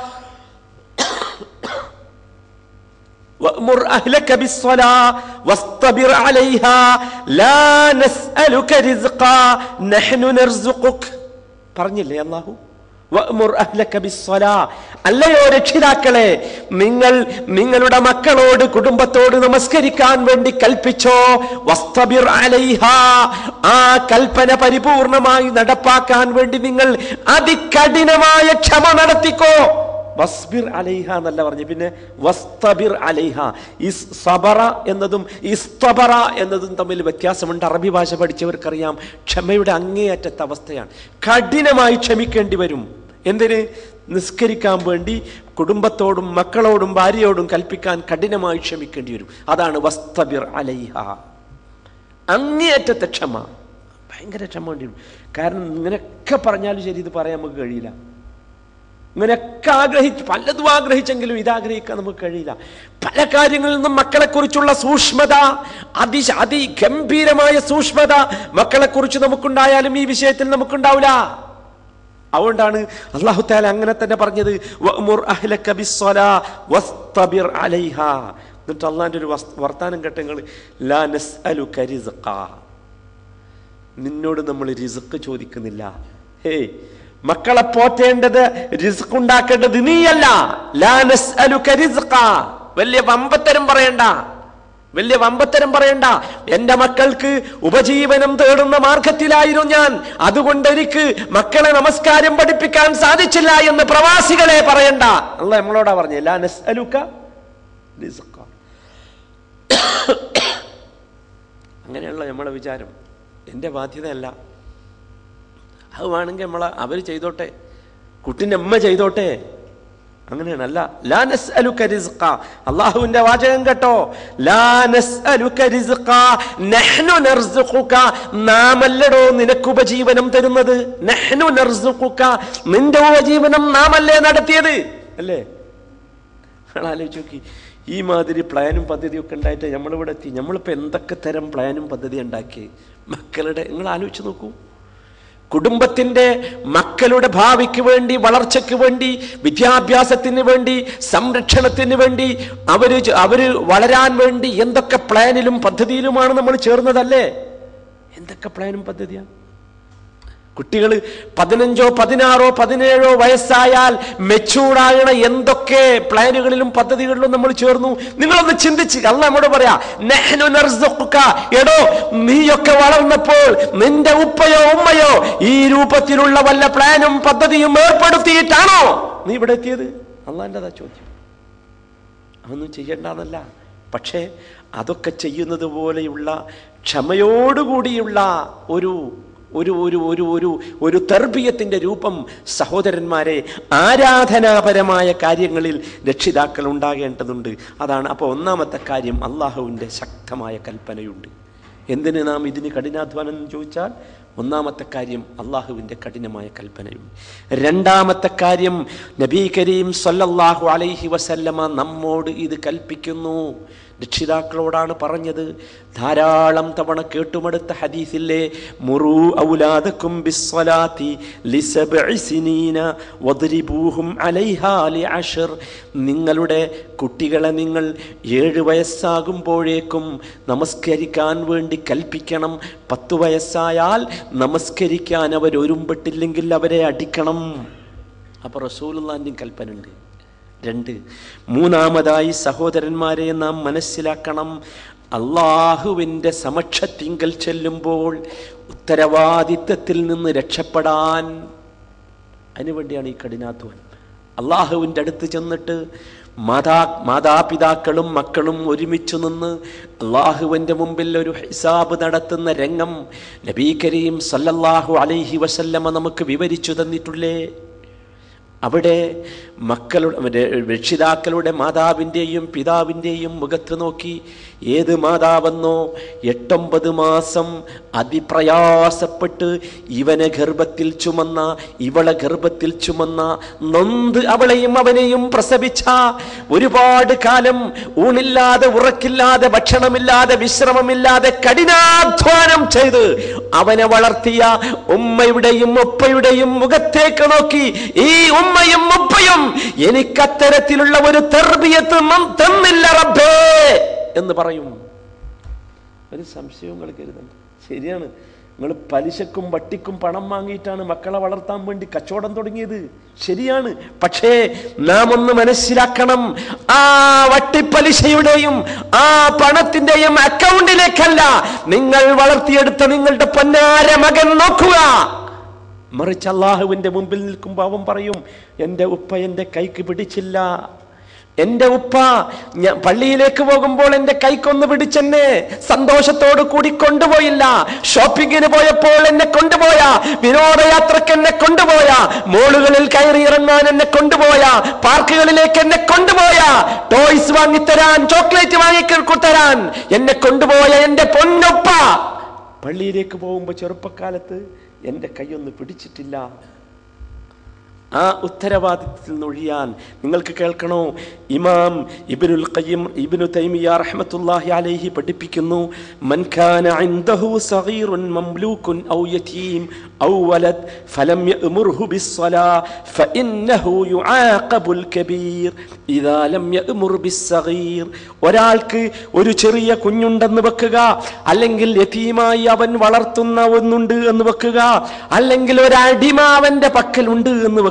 വഅ്മുർ അഹ്ലക ബിസ്സലാ വസ്തബിർ അലൈഹാ ലാ നസ്അലുക റിസ്ഖാ നഹ്നു നർസുഖുക പറഞ്ഞില്ലേ അള്ളാഹു വഅ്മുർ അഹ്ലക ബിസ്സലാ. അല്ലയോ രക്ഷിതാക്കളെ നിങ്ങൾ നിങ്ങളുടെ മക്കളോട് കുടുംബത്തോട് നമസ്കരിക്കാൻ വേണ്ടി കൽപ്പിച്ചോ വസ്തബിർ അലൈഹാ ആ കൽപ്പന പരിപൂർണമായി നടപ്പാക്കാൻ വേണ്ടി നിങ്ങൾ അതികഠിനമായ ക്ഷമ നടത്തിക്കോ വസ്ബിർ അലൈഹ എന്നല്ല പറഞ്ഞു പിന്നെ വസ്തബിർ അലൈഹ ഇസ് സബറ എന്നതും ഇസ്തബറ എന്നതും തമ്മിൽ വ്യത്യാസമുണ്ട് അറബി ഭാഷ പഠിച്ചവർക്കറിയാം ക്ഷമയുടെ അങ്ങേയറ്റത്തെ അവസ്ഥയാണ് കഠിനമായി ക്ഷമിക്കേണ്ടി വരും എന്തിന് നിസ്കരിക്കാൻ വേണ്ടി കുടുംബത്തോടും മക്കളോടും ഭാര്യയോടും കൽപ്പിക്കാൻ കഠിനമായി ക്ഷമിക്കേണ്ടി വരും അതാണ് വസ്തബിർ അലൈഹ അങ്ങേയറ്റത്തെ ക്ഷമ ഭയങ്കര ക്ഷമ വേണ്ടി വരും കാരണം ഇങ്ങനെയൊക്കെ പറഞ്ഞാലും ശരി ഇത് പറയാൻ നമുക്ക് കഴിയില്ല ഇങ്ങനെയൊക്കെ ആഗ്രഹിച്ച് പലതും ആഗ്രഹിച്ചെങ്കിലും ഇതാഗ്രഹിക്കാൻ നമുക്ക് കഴിയില്ല പല കാര്യങ്ങളിൽ നിന്നും മക്കളെക്കുറിച്ചുള്ള സൂക്ഷ്മത അതി അതിഗംഭീരമായ സൂക്ഷ്മത മക്കളെക്കുറിച്ച് നമുക്കുണ്ടായാലും ഈ വിഷയത്തിൽ നമുക്കുണ്ടാവില്ല അതുകൊണ്ടാണ് അള്ളാഹു താല അങ്ങനെ തന്നെ പറഞ്ഞത് വഅ്മുർ അഹ്ലക ബിസ്സലാ വസ്തബിർ അലൈഹാ എന്നിട്ട് അള്ളാഹിന്റെ ഒരു വസ്- വർത്താനം കേട്ടെങ്കിൽ ലാ നസ്അലുക റിസ്ഖാ നിന്നോട് നമ്മൾ റിസ്ക് ചോദിക്കുന്നില്ല ഹേ മക്കളെ പോറ്റേണ്ടത് റിസ്ക് ഉണ്ടാക്കേണ്ടത് നീയല്ല ലാ നസ്അലുക റിസ്ഖാ വലിയ വമ്പത്തരം പറയണ്ട വലിയ വമ്പത്തരം പറയണ്ട എന്റെ മക്കൾക്ക് ഉപജീവനം തേടുന്ന മാർഗത്തിലായിരുന്നു ഞാൻ അതുകൊണ്ട് എനിക്ക് മക്കളെ നമസ്കാരം പഠിപ്പിക്കാൻ സാധിച്ചില്ല എന്ന് പ്രവാസികളെ പറയണ്ട അല്ല നമ്മളോടാ പറഞ്ഞേ ലാ നസ്അലുക റിസ്ഖ. അങ്ങനെയുള്ള നമ്മളെ വിചാരം എൻ്റെ ബാധ്യതയല്ല അത് വേണമെങ്കിൽ നമ്മളെ അവർ ചെയ്തോട്ടെ കുട്ടിൻ്റെ അമ്മ ചെയ്തോട്ടെ അങ്ങനെയാണ് അല്ല ലാ നസ്അലുക റിസ്ഖ അള്ളാഹുവിന്റെ വാചകം കേട്ടോ ലാ നസ്അലുക റിസ്ഖ നഹ്നു നർസുഖുക നാമല്ലടോ നിനക്ക് ഉപജീവനം തരുന്നത് നഹ്നു നർസുഖുക നിന്റെ ഉപജീവനം നാമല്ലേ നടത്തിയത് അല്ലേ നിങ്ങൾ ആലോചിച്ച് നോക്കി ഈ മാതിരി പ്ലാനും പദ്ധതിയും ഒക്കെ ഉണ്ടായിട്ട് നമ്മളിവിടെ എത്തി നമ്മളിപ്പോൾ എന്തൊക്കെ തരം പ്ലാനും പദ്ധതി ഉണ്ടാക്കി മക്കളുടെ നിങ്ങൾ ആലോചിച്ച് നോക്കൂ കുടുംബത്തിന്റെ മക്കളുടെ ഭാവിക്ക് വേണ്ടി വളർച്ചയ്ക്ക് വേണ്ടി വിദ്യാഭ്യാസത്തിന് വേണ്ടി സംരക്ഷണത്തിന് വേണ്ടി അവര് ചെ- അവര് വളരാൻ വേണ്ടി എന്തൊക്കെ പ്ലാനിലും പദ്ധതിയിലുമാണ് നമ്മൾ ചേർന്നതല്ലേ എന്തൊക്കെ പ്ലാനും പദ്ധതിയാണ് കുട്ടികൾ പതിനഞ്ചോ പതിനാറോ പതിനേഴോ വയസ്സായാൽ മെച്ചൂർഡാകണ എന്തൊക്കെ പ്ലാനുകളിലും പദ്ധതികളിലും നമ്മൾ ചേർന്നു നിങ്ങളൊന്ന് ചിന്തിച്ച് അല്ല നമ്മോട് പറയാ "നഹ്നു നർസുഖുക." എടോ നീയൊക്കെ വളർന്നപ്പോൾ നിന്റെ ഉപ്പയോ ഉമ്മയോ ഈ രൂപത്തിലുള്ള വല്ല പ്ലാനും പദ്ധതിയും ഏർപ്പെടുത്തിയിട്ടാണോ നീ ഇവിടെ എത്തിയത് അള്ളാൻ്റെതാ ചോദ്യം അതൊന്നും ചെയ്യേണ്ടെന്നല്ല പക്ഷേ അതൊക്കെ ചെയ്യുന്നത് പോലെയുള്ള ക്ഷമയോടുകൂടിയുള്ള ഒരു ഒരു ഒരു ഒരു ഒരു ഒരു തെർബിയത്തിന്റെ രൂപം സഹോദരന്മാരെ ആരാധനാപരമായ കാര്യങ്ങളിൽ രക്ഷിതാക്കൾ ഉണ്ടാകേണ്ടതുണ്ട് അതാണ് അപ്പോൾ ഒന്നാമത്തെ കാര്യം അള്ളാഹുവിൻ്റെ ശക്തമായ കൽപ്പനയുണ്ട് എന്തിന് നാം ഇതിന് കഠിനാധ്വാനം എന്ന് ചോദിച്ചാൽ ഒന്നാമത്തെ കാര്യം അള്ളാഹുവിൻ്റെ കഠിനമായ കൽപ്പനയുണ്ട് രണ്ടാമത്തെ കാര്യം നബീ കരീം സല്ലല്ലാഹു അലൈഹി വസല്ലമ നമ്മോട് ഇത് കൽപ്പിക്കുന്നു രക്ഷിതാക്കളോടാണ് പറഞ്ഞത് ധാരാളം തവണ കേട്ടുമെടുത്ത ഹദീസില്ലേ മുറു ഔലാദക്കും ബിസ്സലാത്തി ലിസബ്ഇ സിനീന വദ്രിബൂഹും അലൈഹാ ലിഅശ്ർ നിങ്ങളുടെ കുട്ടികളെ നിങ്ങൾ ഏഴ് വയസ്സാകുമ്പോഴേക്കും നമസ്കരിക്കാൻ വേണ്ടി കൽപ്പിക്കണം പത്ത് വയസ്സായാൽ നമസ്കരിക്കാൻ അവർ ഒരുമ്പെട്ടില്ലെങ്കിൽ അവരെ അടിക്കണം അപ്പോൾ റസൂലുള്ളാൻ്റെ കൽപ്പന ഉണ്ട് രണ്ട് മൂന്നാമതായി സഹോദരന്മാരെ നാം മനസ്സിലാക്കണം അള്ളാഹുവിൻ്റെ സമക്ഷത്തിങ്കൽ ചെല്ലുമ്പോൾ ഉത്തരവാദിത്തത്തിൽ നിന്ന് രക്ഷപ്പെടാൻ അതിനുവേണ്ടിയാണ് ഈ കഠിനാധ്വാനം അള്ളാഹുവിൻ്റെ അടുത്ത് ചെന്നിട്ട് മാതാ മാതാപിതാക്കളും മക്കളും ഒരുമിച്ച് നിന്ന് അള്ളാഹുവിൻ്റെ മുമ്പിൽ ഒരു ഹിസാബ് നടത്തുന്ന രംഗം നബീ കരീം സല്ലല്ലാഹു അലൈഹി വസല്ലമ നമുക്ക് വിവരിച്ചു തന്നിട്ടുള്ളേ അവിടെ മക്കളുടെ രക്ഷിതാക്കളുടെ മാതാവിൻ്റെയും പിതാവിൻ്റെയും മുഖത്ത് നോക്കി ഏത് മാതാവെന്നോ എട്ടൊമ്പത് മാസം അതിപ്രയാസപ്പെട്ട് ഇവനെ ഗർഭത്തിൽ ചുമന്ന ഇവളെ ഗർഭത്തിൽ ചുമന്ന നൊന്ത് അവളെയും അവനെയും പ്രസവിച്ച ഒരുപാട് കാലം ഊണില്ലാതെ ഉറക്കില്ലാതെ ഭക്ഷണമില്ലാതെ വിശ്രമമില്ലാതെ കഠിനാധ്വാനം ചെയ്ത് അവനെ വളർത്തിയ ഉമ്മയുടെയും ഉപ്പയുടെയും മുഖത്തേക്ക് നോക്കി ഈ ഉമ്മയും ഉപ്പയും എനിക്കത്തരത്തിലുള്ള ഒരു തെർബിയത്ത് തന്നില്ല റബ്ബേ എന്ന് പറയും ഒരു സംശയവും നിങ്ങൾ കരുതണ്ട ശരിയാണ് നിങ്ങൾ പലിശക്കും വട്ടിക്കും പണം വാങ്ങിയിട്ടാണ് മക്കളെ വളർത്താൻ വേണ്ടി കച്ചവടം തുടങ്ങിയത് ശരിയാണ് പക്ഷേ നാം ഒന്ന് മനസ്സിലാക്കണം ആ വട്ടിപ്പലിശയുടെയും ആ പണത്തിന്റെയും അക്കൗണ്ടിലേക്കല്ല നിങ്ങൾ വളർത്തിയെടുത്ത നിങ്ങളുടെ പൊന്നാര മകൻ നോക്കുക മറിച്ച് അള്ളാഹുവിന്റെ മുമ്പിൽ നിൽക്കുമ്പോൾ അവൻ പറയും എൻ്റെ ഉപ്പ എൻ്റെ കൈക്ക് പിടിച്ചില്ല എൻ്റെ ഉപ്പ ഞാൻ പള്ളിയിലേക്ക് പോകുമ്പോൾ എൻ്റെ കൈക്കൊന്ന് പിടിച്ചെന്നെ സന്തോഷത്തോടു കൂടി കൊണ്ടുപോയില്ല ഷോപ്പിങ്ങിന് പോയപ്പോൾ എന്നെ കൊണ്ടുപോയ വിനോദയാത്രക്ക് എന്നെ കൊണ്ടുപോയ മോളുകളിൽ കയറി ഇറങ്ങാൻ എന്നെ കൊണ്ടുപോയ പാർക്കുകളിലേക്ക് എന്നെ കൊണ്ടുപോയ ടോയ്സ് വാങ്ങിത്തരാൻ ചോക്ലേറ്റ് വാങ്ങിത്തരാൻ എന്നെ കൊണ്ടുപോയ എൻ്റെ പൊന്നുപ്പ പള്ളിയിലേക്ക് പോകുമ്പോൾ ചെറുപ്പക്കാലത്ത് എൻ്റെ കൈയൊന്ന് പിടിച്ചിട്ടില്ല ആ ഉത്തരവാദിത്തത്തിൽ നിന്നൊഴിയാൻ നിങ്ങൾക്ക് കേൾക്കണോ ഇമാം ഇബ്നുൽ ഖയ്യിം ഇബ്നു തൈമിയ റഹ്മത്തുള്ളാഹി അലൈഹി പഠിപ്പിക്കുന്നു മൻ കാന ഇൻദഹു സഗീറുൻ മംലൂകുൻ ഔ യതീം ഔ വലദ് ഫലം യഅ്മുർഹു ബിസ്സലാ ഫഇന്നഹു യുആഖബുൽ കബീർ ഇദാ ലം യഅ്മുർ ബിസ്സഗീർ ഒരാൾക്ക് ഒരു ചെറിയ കുഞ്ഞുണ്ടെന്ന് വെക്കുക അല്ലെങ്കിൽ യതീമായി അവൻ വളർത്തുന്ന ഒന്നുണ്ട് എന്ന് വെക്കുക അല്ലെങ്കിൽ ഒരു അടിമ അവന്റെ പക്കലുണ്ട് എന്ന് വെക്കുക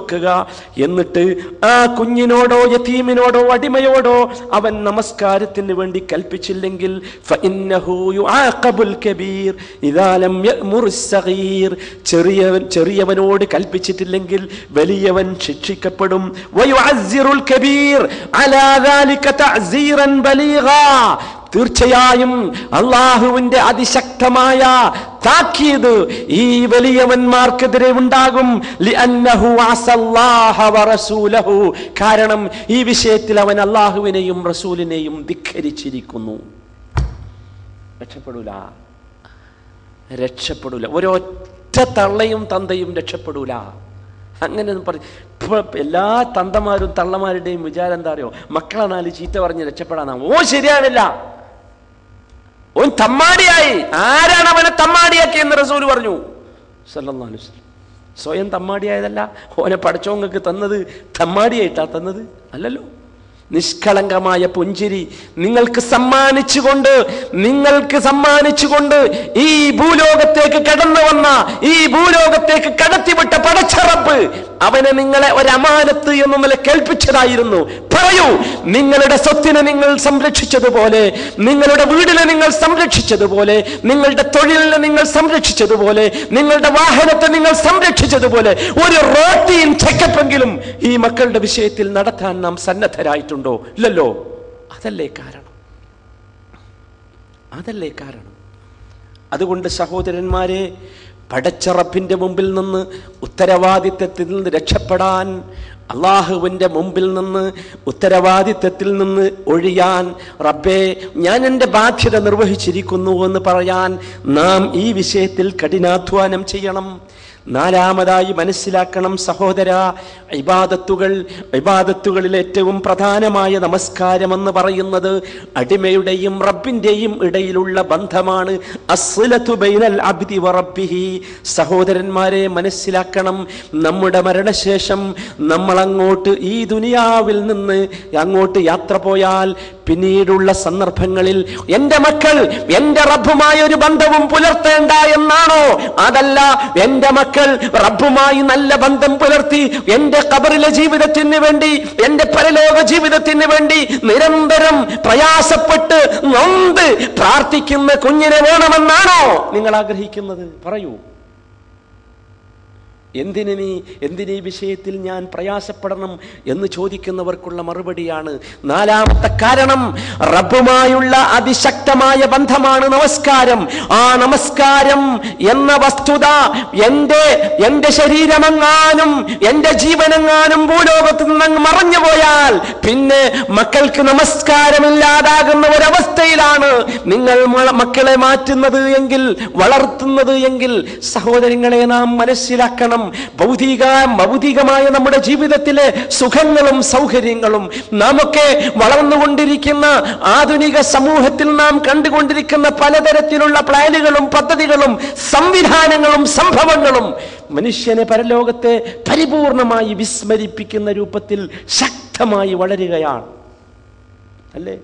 വെക്കുക എന്നിട്ട് ആ കുഞ്ഞിനോടോ യതീമിനോടോ അടിമയോടോ അവൻ നമസ്കാരത്തിന് വേണ്ടി കൽപ്പിച്ചില്ലെങ്കിൽ ഫഇന്നഹു യുആഖബുൽ കബീർ ഇദാ ലം യഅ്മുർ الصغير ചെറിയവൻ ചെറിയവനോട് കൽപ്പിച്ചിട്ടില്ലെങ്കിൽ വലിയവൻ ശിക്ഷിക്കപ്പെടും വയുഅസ്സിറുൽ കബീർ അലാ ذلك تعزيرا بليغا തീർച്ചയായും അള്ളാഹുവിന്റെ അതിശക്തമായ താക്കീത് ഈ വലിയവന്മാർക്കെതിരെ ഉണ്ടാകും ലിഅന്നഹു അസല്ലാഹ വറസൂലഹു. കാരണം ഈ വിഷയത്തിൽ അവൻ അള്ളാഹുവിനെയും റസൂലിനെയും ധിഖരിച്ചിരിക്കുന്നു രക്ഷപ്പെടൂല രക്ഷപ്പെടൂല ഒരൊറ്റ തള്ളയും തന്തയും രക്ഷപ്പെടൂല അങ്ങനെ ഒന്നും പറ ഇപ്പൊ എല്ലാ തന്തമാരും തള്ളമാരുടെയും വിചാരം എന്താ അറിയോ മക്കളെ നാല് ചീത്ത പറഞ്ഞ് രക്ഷപ്പെടാനാ ഓ ശരിയാണില്ല ഓൻ തമ്മാടിയായി ആരാണ് അവനെ തമ്മാടിയാക്കി എന്ന് റസൂൽ പറഞ്ഞു സല്ലല്ലാഹു അലൈഹി വസല്ലം സ്വയം തമ്മാടിയായതല്ല ഓനെ പഠിച്ചോങ്ങൾക്ക് തന്നത് തമ്മാടിയായിട്ടാ തന്നത് അല്ലല്ലോ നിഷ്കളങ്കമായ പുഞ്ചിരി നിങ്ങൾക്ക് സമ്മാനിച്ചുകൊണ്ട് നിങ്ങൾക്ക് സമ്മാനിച്ചുകൊണ്ട് ഈ ഭൂലോകത്തേക്ക് കടന്നു വന്ന ഈ ഭൂലോകത്തേക്ക് കടത്തിവിട്ട പടച്ചറപ്പ് അവനെ നിങ്ങളെ ഒരമാനത്ത് എന്ന നില കേൾപ്പിച്ചതായിരുന്നു പറയൂ നിങ്ങളുടെ സ്വത്തിനെ നിങ്ങൾ സംരക്ഷിച്ചതുപോലെ നിങ്ങളുടെ വീടിനെ നിങ്ങൾ സംരക്ഷിച്ചതുപോലെ നിങ്ങളുടെ തൊഴിലിനെ നിങ്ങൾ സംരക്ഷിച്ചതുപോലെ നിങ്ങളുടെ വാഹനത്തെ നിങ്ങൾ സംരക്ഷിച്ചതുപോലെ ഒരു റോട്ടീൻ ചെക്കപ്പെങ്കിലും ഈ മക്കളുടെ വിഷയത്തിൽ നടത്താൻ നാം സന്നദ്ധരായിട്ടുണ്ടോ ഇല്ലല്ലോ അതല്ലേ കാരണം അതല്ലേ കാരണം അതുകൊണ്ട് സഹോദരന്മാരെ പടച്ചറപ്പിന്റെ മുമ്പിൽ നിന്ന് ഉത്തരവാദിത്തത്തിൽ നിന്ന് രക്ഷപ്പെടാൻ അള്ളാഹുവിൻ്റെ മുമ്പിൽ നിന്ന് ഉത്തരവാദിത്തത്തിൽ നിന്ന് ഒഴിയാൻ റബ്ബേ ഞാൻ എൻ്റെ ബാധ്യത നിർവഹിച്ചിരിക്കുന്നു എന്ന് പറയാൻ നാം ഈ വിഷയത്തിൽ കഠിനാധ്വാനം ചെയ്യണം നാലാമതായി മനസ്സിലാക്കണം സഹോദര ഇബാദത്തുകൾ ഇബാദത്തുകളിൽ ഏറ്റവും പ്രധാനമായ നമസ്കാരം എന്ന് പറയുന്നത് അടിമയുടെയും റബ്ബിൻ്റെയും ഇടയിലുള്ള ബന്ധമാണ് അസ്ലത്തു ബൈനൽ അബ്ദി വ റബ്ബിഹി സഹോദരന്മാരെ മനസ്സിലാക്കണം നമ്മുടെ മരണശേഷം നമ്മൾ അങ്ങോട്ട് ഈ ദുനിയാവിൽ നിന്ന് അങ്ങോട്ട് യാത്ര പോയാൽ പിന്നീടുള്ള സന്ദർഭങ്ങളിൽ എൻ്റെ മക്കൾ എൻ്റെ റബ്ബുമായ ഒരു ബന്ധവും പുലർത്തേണ്ട എന്നാണോ അതല്ല എൻ്റെ മക്കൾ റബ്ബുമായി നല്ല ബന്ധം പുലർത്തി എൻ്റെ കബറിലെ ജീവിതത്തിന് വേണ്ടി എൻ്റെ പരലോക ജീവിതത്തിന് വേണ്ടി നിരന്തരം പ്രയാസപ്പെട്ട് നൊന്ത് പ്രാർത്ഥിക്കുന്ന കുഞ്ഞിനെ വേണമെന്നാണോ നിങ്ങൾ ആഗ്രഹിക്കുന്നത് പറയൂ എന്തിന് നീ എന്തിന് ഈ വിഷയത്തിൽ ഞാൻ പ്രയാസപ്പെടണം എന്ന് ചോദിക്കുന്നവർക്കുള്ള മറുപടിയാണ് നാലാമത്തെ കാരണം റബ്ബുമായുള്ള അതിശക്തമായ ബന്ധമാണ് നമസ്കാരം ആ നമസ്കാരം എന്ന വസ്തുത എൻ്റെ എൻ്റെ ശരീരമെങ്ങാനും എൻ്റെ ജീവനെങ്ങാനും ഭൂലോകത്ത് നിന്ന് മറഞ്ഞു പോയാൽ പിന്നെ മക്കൾക്ക് നമസ്കാരമില്ലാതാകുന്ന ഒരവസ്ഥയിലാണ് നിങ്ങൾ മ- മക്കളെ മാറ്റുന്നത് എങ്കിൽ വളർത്തുന്നത് എങ്കിൽ സഹോദരങ്ങളെ നാം മനസ്സിലാക്കണം ഭൗതിക ഭൗതികമായ നമ്മുടെ ജീവിതത്തിലെ സുഖങ്ങളും സൗകര്യങ്ങളും നാമൊക്കെ വളർന്നുകൊണ്ടിരിക്കുന്ന ആധുനിക സമൂഹത്തിൽ നാം കണ്ടുകൊണ്ടിരിക്കുന്ന പലതരത്തിലുള്ള പ്ലാനുകളും പദ്ധതികളും സംവിധാനങ്ങളും സംഭവങ്ങളും മനുഷ്യനെ പരലോകത്തെ പരിപൂർണമായി വിസ്മരിപ്പിക്കുന്ന രൂപത്തിൽ ശക്തമായി വളരുകയാണ് അല്ലേ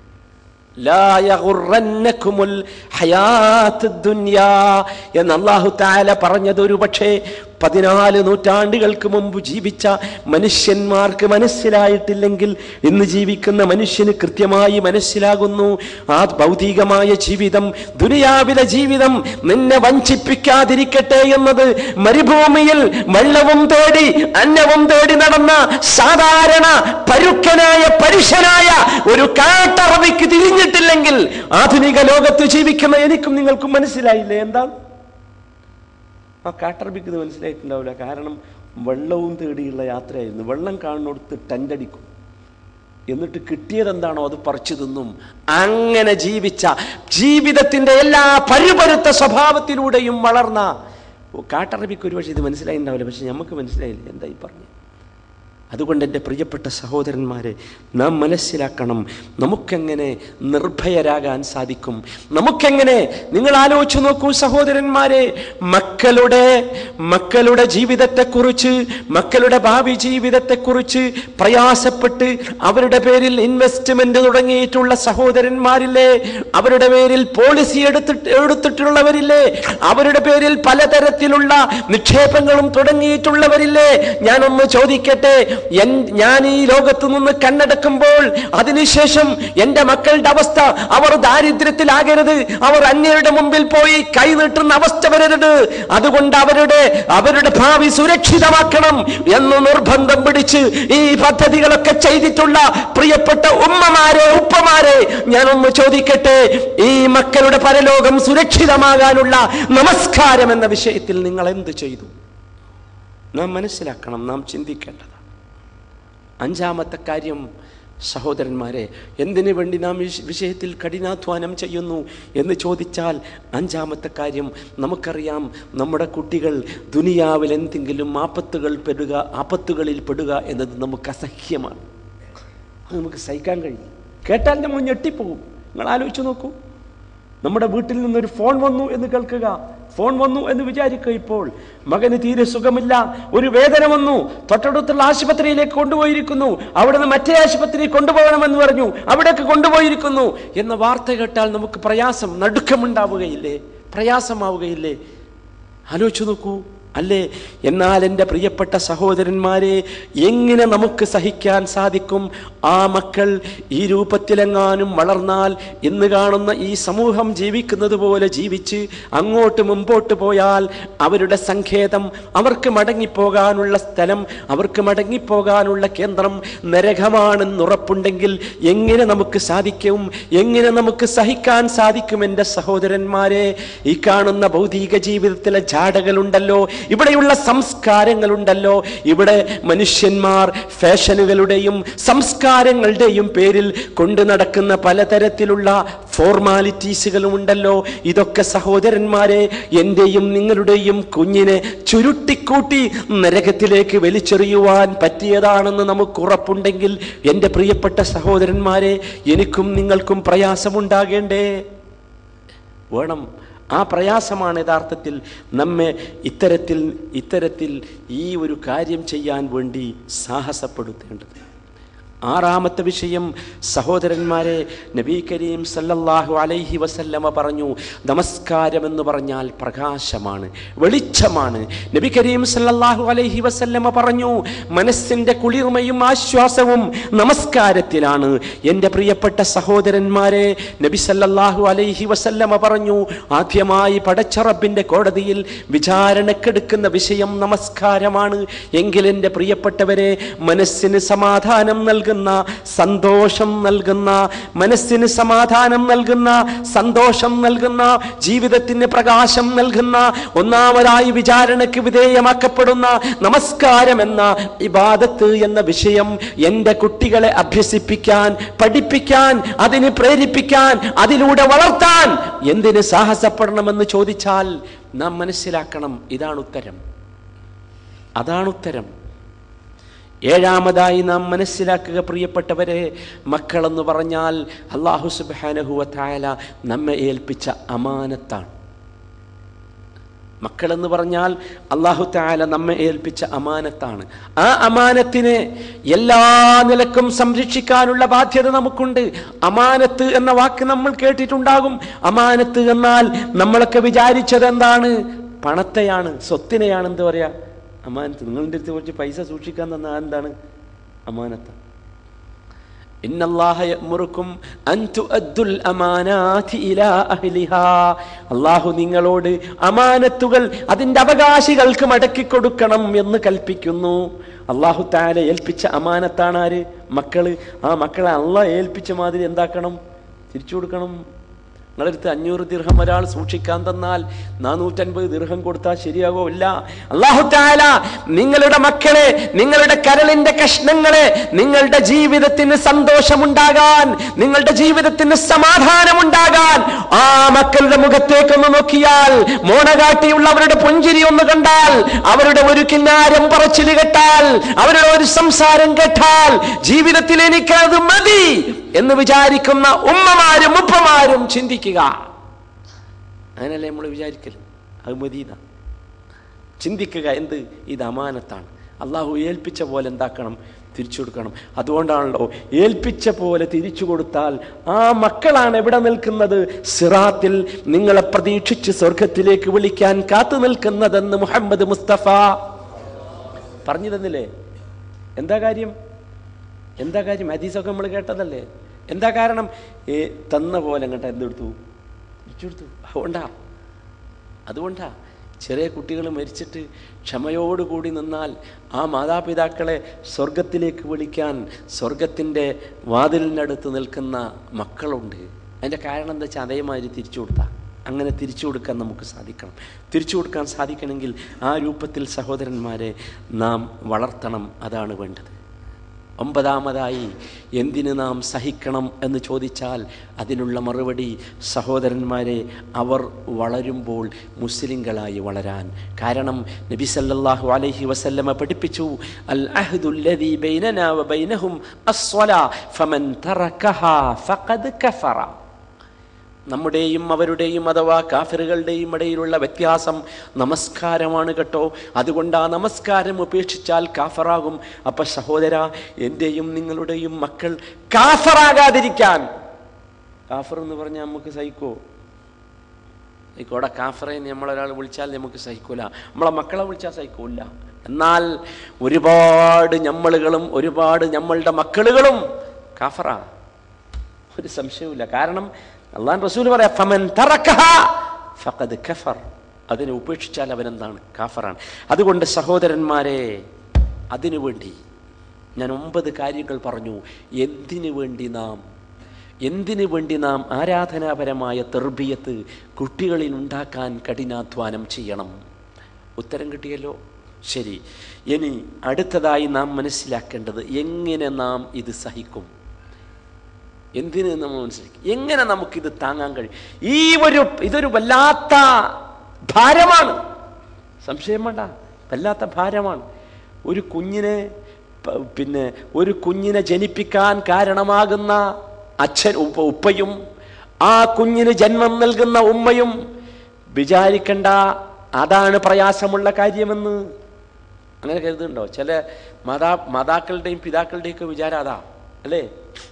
ലാ യഗുറന്നകുമുൽ ഹയാത്തുദ് ദുനിയാ എന്ന് അല്ലാഹു തആല പറഞ്ഞത് ഒരു പക്ഷേ പതിനാല് നൂറ്റാണ്ടുകൾക്ക് മുമ്പ് ജീവിച്ച മനുഷ്യന്മാർക്ക് മനസ്സിലായിട്ടില്ലെങ്കിൽ ഇന്ന് ജീവിക്കുന്ന മനുഷ്യന് കൃത്യമായി മനസ്സിലാകുന്നു ആ ഭൗതികമായ ജീവിതം ദുനിയാവിലെ ജീവിതം നിന്നെ വഞ്ചിപ്പിക്കാതിരിക്കട്ടെ എന്നത് മരുഭൂമിയിൽ വെള്ളവും തേടി അന്നവും തേടി നടന്ന സാധാരണ പരുക്കനായ പരുഷനായ ഒരു കാട്ടറവിക്ക് തിരിഞ്ഞിട്ടില്ലെങ്കിൽ ആധുനിക ലോകത്ത് ജീവിക്കുന്ന എനിക്കും നിങ്ങൾക്കും മനസ്സിലായില്ലേ എന്താണ് ആ കാട്ടറബിക്ക് ഇത് മനസ്സിലായിട്ടുണ്ടാവില്ല കാരണം വെള്ളവും തേടിയുള്ള യാത്രയായിരുന്നു വെള്ളം കാണുന്നിടത്ത് ടെൻ്റടിക്കും എന്നിട്ട് കിട്ടിയത് എന്താണോ അത് പറിച്ചു തിന്നും അങ്ങനെ ജീവിച്ച ജീവിതത്തിന്റെ എല്ലാ പരുപരുത്ത സ്വഭാവത്തിലൂടെയും വളർന്ന ഓ, കാട്ടറബിക്ക് ഒരു പക്ഷേ ഇത് മനസ്സിലായിട്ടുണ്ടാവില്ല പക്ഷെ നമുക്ക് മനസ്സിലായില്ല എന്താ ഈ പറഞ്ഞു അതുകൊണ്ട് എൻ്റെ പ്രിയപ്പെട്ട സഹോദരന്മാരെ നാം മനസ്സിലാക്കണം നമുക്കെങ്ങനെ നിർഭയരാകാൻ സാധിക്കും നമുക്കെങ്ങനെ നിങ്ങൾ ആലോചിച്ച് നോക്കൂ സഹോദരന്മാരെ മക്ക മക്കളുടെ മക്കളുടെ ജീവിതത്തെക്കുറിച്ച് മക്കളുടെ ഭാവി ജീവിതത്തെക്കുറിച്ച് പ്രയാസപ്പെട്ട് അവരുടെ പേരിൽ ഇൻവെസ്റ്റ്മെന്റ് തുടങ്ങിയിട്ടുള്ള സഹോദരന്മാരില്ലേ അവരുടെ പേരിൽ പോളിസി എടുത്തിട്ട് എടുത്തിട്ടുള്ളവരില്ലേ അവരുടെ പേരിൽ പലതരത്തിലുള്ള നിക്ഷേപങ്ങളും തുടങ്ങിയിട്ടുള്ളവരില്ലേ ഞാനൊന്ന് ചോദിക്കട്ടെ എൻ ഞാൻ ഈ ലോകത്തു നിന്ന് കണ്ണടക്കുമ്പോൾ അതിനുശേഷം എന്റെ മക്കളുടെ അവസ്ഥ അവർ ദാരിദ്ര്യത്തിലാകരുത് അവർ അന്യരുടെ മുമ്പിൽ പോയി കൈ നീട്ടുന്ന അവസ്ഥ വരരുത് അതുകൊണ്ട് അവരുടെ അവരുടെ ഭാവി സുരക്ഷിതമാക്കണം എന്ന് നിർബന്ധം പിടിച്ച് ഈ പദ്ധതികളൊക്കെ ചെയ്തിട്ടുള്ള പ്രിയപ്പെട്ട ഉമ്മമാരെ ഉപ്പമാരെ ഞാനൊന്ന് ചോദിക്കട്ടെ ഈ മക്കളുടെ പരലോകം സുരക്ഷിതമാകാനുള്ള നമസ്കാരം എന്ന വിഷയത്തിൽ നിങ്ങൾ എന്ത് ചെയ്തു നാം മനസ്സിലാക്കണം നാം ചിന്തിക്കേണ്ടത് അഞ്ചാമത്തെ കാര്യം സഹോദരന്മാരെ എന്തിനു വേണ്ടി നാം ഈ വിഷയത്തിൽ കഠിനാധ്വാനം ചെയ്യുന്നു എന്ന് ചോദിച്ചാൽ അഞ്ചാമത്തെ കാര്യം നമുക്കറിയാം നമ്മുടെ കുട്ടികൾ ദുനിയാവിൽ എന്തെങ്കിലും ആപത്തുകൾ പെടുക ആപത്തുകളിൽ പെടുക എന്നത് നമുക്ക് അസഹ്യമാണ് അത് നമുക്ക് സഹിക്കാൻ കഴിയും കേട്ടാൽ നമ്മൾ ഞെട്ടിപ്പോകും നിങ്ങൾ ആലോചിച്ച് നോക്കൂ നമ്മുടെ വീട്ടിൽ നിന്നൊരു ഫോൺ വന്നു എന്ന് കേൾക്കുക ഫോൺ വന്നു എന്ന് വിചാരിക്കുക ഇപ്പോൾ മകന് തീരെ സുഖമില്ല ഒരു വേദന വന്നു തൊട്ടടുത്തുള്ള ആശുപത്രിയിലേക്ക് കൊണ്ടുപോയിരിക്കുന്നു അവിടുന്ന് മറ്റേ ആശുപത്രി കൊണ്ടുപോകണമെന്ന് പറഞ്ഞു അവിടേക്ക് കൊണ്ടുപോയിരിക്കുന്നു എന്ന വാർത്ത കേട്ടാൽ നമുക്ക് പ്രയാസം നടുക്കമുണ്ടാവുകയില്ലേ പ്രയാസമാവുകയില്ലേ ആലോചിച്ചു നോക്കൂ അല്ലേ എന്നാൽ എൻ്റെ പ്രിയപ്പെട്ട സഹോദരന്മാരെ എങ്ങനെ നമുക്ക് സഹിക്കാൻ സാധിക്കും ആ മക്കൾ ഈ രൂപത്തിലെങ്ങാനും വളർന്നാൽ ഇന്ന് കാണുന്ന ഈ സമൂഹം ജീവിക്കുന്നത് പോലെ ജീവിച്ച് അങ്ങോട്ട് മുമ്പോട്ട് പോയാൽ അവരുടെ സങ്കേതം അവർക്ക് മടങ്ങിപ്പോകാനുള്ള സ്ഥലം അവർക്ക് മടങ്ങിപ്പോകാനുള്ള കേന്ദ്രം നരകമാണെന്നുറപ്പുണ്ടെങ്കിൽ എങ്ങനെ നമുക്ക് സാധിക്കും എങ്ങനെ നമുക്ക് സഹിക്കാൻ സാധിക്കും എൻ്റെ സഹോദരന്മാരെ ഈ കാണുന്ന ഭൗതിക ജീവിതത്തിലെ ജാടകളുണ്ടല്ലോ ഇവിടെയുള്ള സംസ്കാരങ്ങളുണ്ടല്ലോ ഇവിടെ മനുഷ്യന്മാർ ഫാഷനുകളുടെയും സംസ്കാരങ്ങളുടെയും പേരിൽ കൊണ്ടു നടക്കുന്ന പലതരത്തിലുള്ള ഫോർമാലിറ്റീസുകളും ഉണ്ടല്ലോ ഇതൊക്കെ സഹോദരന്മാരെ എൻ്റെയും നിങ്ങളുടെയും കുഞ്ഞിനെ ചുരുട്ടിക്കൂട്ടി നരകത്തിലേക്ക് വലിച്ചെറിയുവാൻ പറ്റിയതാണെന്ന് നമുക്ക് ഉറപ്പുണ്ടെങ്കിൽ എൻ്റെ പ്രിയപ്പെട്ട സഹോദരന്മാരെ എനിക്കും നിങ്ങൾക്കും പ്രയാസമുണ്ടാകേണ്ടേ വേണം ആ പ്രയാസമാണ് യഥാർത്ഥത്തിൽ നമ്മെ ഇത്തരത്തിൽ ഇത്തരത്തിൽ ഈ ഒരു കാര്യം ചെയ്യാൻ വേണ്ടി സാഹസപ്പെടുത്തേണ്ടത് ആറാമത്തെ വിഷയം സഹോദരന്മാരെ നബി കരീം സല്ലല്ലാഹു അലൈഹി വസല്ലമ പറഞ്ഞു നമസ്കാരം എന്ന് പറഞ്ഞാൽ പ്രകാശമാണ് വെളിച്ചമാണ് നബി കരീം സല്ലല്ലാഹു അലൈഹി വസല്ലമ പറഞ്ഞു മനസ്സിൻ്റെ കുളിർമയും ആശ്വാസവും നമസ്കാരത്തിലാണ് എൻ്റെ പ്രിയപ്പെട്ട സഹോദരന്മാരെ നബി സല്ലല്ലാഹു അലൈഹി വസല്ലമ പറഞ്ഞു ആദ്യമായി പടച്ചറബിൻ്റെ കോടതിയിൽ വിചാരണക്കെടുക്കുന്ന വിഷയം നമസ്കാരമാണ് എങ്കിൽ എൻ്റെ പ്രിയപ്പെട്ടവരെ മനസ്സിന് സമാധാനം നൽകുന്ന സന്തോഷം നൽകുന്ന മനസ്സിന് സമാധാനം നൽകുന്ന സന്തോഷം നൽകുന്ന ജീവിതത്തിന് പ്രകാശം നൽകുന്ന ഒന്നാമതായി വിചാരണയ്ക്ക് വിധേയമാക്കപ്പെടുന്ന നമസ്കാരം എന്ന ഇബാദത്ത് എന്ന വിഷയം എൻ്റെ കുട്ടികളെ അഭ്യസിപ്പിക്കാൻ പഠിപ്പിക്കാൻ അതിന് പ്രേരിപ്പിക്കാൻ അതിലൂടെ വളർത്താൻ എന്തിന് സാഹസപ്പെടണമെന്ന് ചോദിച്ചാൽ നാം മനസ്സിലാക്കണം ഇതാണ് ഉത്തരം അതാണ് ഉത്തരം ഏഴാമതായി നാം മനസ്സിലാക്കുക പ്രിയപ്പെട്ടവരെ മക്കളെന്ന് പറഞ്ഞാൽ അള്ളാഹു സുബാനഹുവ തായാല നമ്മെ ഏൽപ്പിച്ച അമാനത്താണ് മക്കളെന്ന് പറഞ്ഞാൽ അള്ളാഹു താല നമ്മെ ഏൽപ്പിച്ച അമാനത്താണ് ആ അമാനത്തിനെ എല്ലാ നിലക്കും സംരക്ഷിക്കാനുള്ള ബാധ്യത നമുക്കുണ്ട് അമാനത്ത് എന്ന വാക്ക് നമ്മൾ കേട്ടിട്ടുണ്ടാകും അമാനത്ത് എന്നാൽ നമ്മളൊക്കെ വിചാരിച്ചത് എന്താണ് പണത്തെയാണ് സ്വത്തിനെയാണ് എന്ത് പറയാ അമാനത്ത് നിങ്ങളുടെ അടുത്ത് കുറച്ച് പൈസ സൂക്ഷിക്കാൻ തന്ന എന്താണ് അമാനത്ത് അള്ളാഹു നിങ്ങളോട് അമാനത്തുകൾ അതിൻ്റെ അവകാശികൾക്ക് മടക്കി കൊടുക്കണം എന്ന് കൽപ്പിക്കുന്നു അള്ളാഹു താല ഏൽപ്പിച്ച അമാനത്താണ് ആര് മക്കള് ആ മക്കളെ അള്ളാഹ് ഏൽപ്പിച്ച മാതിരി എന്താക്കണം തിരിച്ചു കൊടുക്കണം നിങ്ങളടുത്ത് അഞ്ഞൂറ് ദീർഘം ഒരാൾ സൂക്ഷിക്കാൻ തന്നാൽ നാനൂറ്റൻപത് ദീർഘം കൊടുത്താൽ ശരിയാകോ ഇല്ല അള്ളാഹു താല നിങ്ങളുടെ മക്കളെ നിങ്ങളുടെ കരളിന്റെ കഷ്ണങ്ങളെ നിങ്ങളുടെ ജീവിതത്തിന് സന്തോഷമുണ്ടാകാൻ നിങ്ങളുടെ ജീവിതത്തിന് സമാധാനമുണ്ടാകാൻ ആ മക്കളുടെ മുഖത്തേക്കൊന്ന് നോക്കിയാൽ മോണകാട്ടിയുള്ള അവരുടെ പുഞ്ചിരി ഒന്ന് കണ്ടാൽ അവരുടെ ഒരു കിന്നാരം പറച്ചില് കേട്ടാൽ അവരുടെ ഒരു സംസാരം കേട്ടാൽ ജീവിതത്തിൽ എനിക്കത് മതി എന്ന് വിചാരിക്കുന്ന ഉമ്മമാരും ഉപ്പമാരും ചിന്തിക്കുക അങ്ങനല്ലേ നമ്മൾ വിചാരിക്കല് അത് മദീന ചിന്തിക്കുക എന്ത് ഇത് അമാനത്താണ് അള്ളാഹു ഏൽപ്പിച്ച പോലെ എന്താക്കണം തിരിച്ചു കൊടുക്കണം അതുകൊണ്ടാണല്ലോ ഏൽപ്പിച്ച പോലെ തിരിച്ചു കൊടുത്താൽ ആ മക്കളാണ് എവിടെ നിൽക്കുന്നത് സിറാത്തിൽ നിങ്ങളെ പ്രതീക്ഷിച്ച് സ്വർഗത്തിലേക്ക് വിളിക്കാൻ കാത്തു നിൽക്കുന്നതെന്ന് മുഹമ്മദ് മുസ്തഫ പറഞ്ഞു തന്നില്ലേ എന്താ കാര്യം എന്താ കാര്യം ഹദീസൊക്കെ നമ്മൾ കേട്ടതല്ലേ എന്താ കാരണം ഏ തന്ന പോലെ അങ്ങോട്ട് എന്തെടുത്തു തിരിച്ചെടുത്തു അതുകൊണ്ടാ അതുകൊണ്ടാ ചെറിയ കുട്ടികൾ മരിച്ചിട്ട് ക്ഷമയോടുകൂടി നിന്നാൽ ആ മാതാപിതാക്കളെ സ്വർഗത്തിലേക്ക് വിളിക്കാൻ സ്വർഗത്തിൻ്റെ വാതിലിനടുത്ത് നിൽക്കുന്ന മക്കളുണ്ട് അതിൻ്റെ കാരണം എന്താ വെച്ചാൽ അതേമാതിരി തിരിച്ചു കൊടുത്താൽ അങ്ങനെ തിരിച്ചു കൊടുക്കാൻ നമുക്ക് സാധിക്കണം തിരിച്ചു കൊടുക്കാൻ സാധിക്കണമെങ്കിൽ ആ രൂപത്തിൽ സഹോദരന്മാരെ നാം വളർത്തണം അതാണ് വേണ്ടത് ഒമ്പതാമതായി എന്തിന് നാം സഹിക്കണം എന്ന് ചോദിച്ചാൽ അതിനുള്ള മറുപടി സഹോദരന്മാരെ അവർ വളരുമ്പോൾ മുസ്ലിങ്ങളായി വളരാൻ കാരണം നബി സല്ലല്ലാഹു അലൈഹി വസല്ലമ പഠിപ്പിച്ചു അൽ അഹ്ദുല്ലദീ ബൈനനാ വബൈനഹും അസ്വലാ ഫമൻ തറക്കഹാ ഫഖദ് കഫറ നമ്മുടെയും അവരുടെയും അഥവാ കാഫിറുകളുടെയും ഇടയിലുള്ള വ്യത്യാസം നമസ്കാരമാണ് കേട്ടോ അതുകൊണ്ട് ആ നമസ്കാരം ഉപേക്ഷിച്ചാൽ കാഫറാകും അപ്പൊ സഹോദര എൻ്റെയും നിങ്ങളുടെയും മക്കൾ കാഫറാകാതിരിക്കാൻ കാഫർ എന്ന് പറഞ്ഞാൽ നമുക്ക് സഹിക്കോ ആയിക്കോടെ കാഫറെ നമ്മളൊരാൾ വിളിച്ചാൽ നമുക്ക് സഹിക്കൂല നമ്മളെ മക്കളെ വിളിച്ചാൽ സഹിക്കൂല എന്നാൽ ഒരുപാട് ഞമ്മളുകളും ഒരുപാട് ഞമ്മളുടെ മക്കളുകളും കാഫറാ ഒരു സംശയവുമില്ല കാരണം അള്ളാൻ റസൂൽ പറയാ ഫമൻ തറക്കഹ ഫഖദ് കഫർ അതിനെ ഉപേക്ഷിച്ചാൽ അവനെന്താണ് കാഫറാണ് അതുകൊണ്ട് സഹോദരന്മാരെ അതിനു വേണ്ടി ഞാൻ ഒമ്പത് കാര്യങ്ങൾ പറഞ്ഞു എന്തിനു വേണ്ടി നാം എന്തിനു വേണ്ടി നാം ആരാധനാപരമായ തെർബിയത്ത് കുട്ടികളിൽ ഉണ്ടാക്കാൻ കഠിനാധ്വാനം ചെയ്യണം ഉത്തരം കിട്ടിയല്ലോ ശരി ഇനി അടുത്തതായി നാം മനസ്സിലാക്കേണ്ടത് എങ്ങനെ നാം ഇത് സഹിക്കും എന്തിന് നമ്മൾ മനസ്സിലാക്കി എങ്ങനെ നമുക്കിത് താങ്ങാൻ കഴിയും ഈ ഒരു ഇതൊരു വല്ലാത്ത ഭാരമാണ് സംശയം വേണ്ട വല്ലാത്ത ഭാരമാണ് ഒരു കുഞ്ഞിനെ പ- പിന്നെ ഒരു കുഞ്ഞിനെ ജനിപ്പിക്കാൻ കാരണമാകുന്ന അച്ഛൻ ഉപ്പ ഉപ്പയും ആ കുഞ്ഞിന് ജന്മം നൽകുന്ന ഉമ്മയും വിചാരിക്കണ്ട അതാണ് പ്രയാസമുള്ള കാര്യമെന്ന് അങ്ങനെ കരുതുന്നുണ്ടോ ചില മാതാ മാതാക്കളുടെയും പിതാക്കളുടെയും ഒക്കെ വിചാരം അതാ അല്ലേ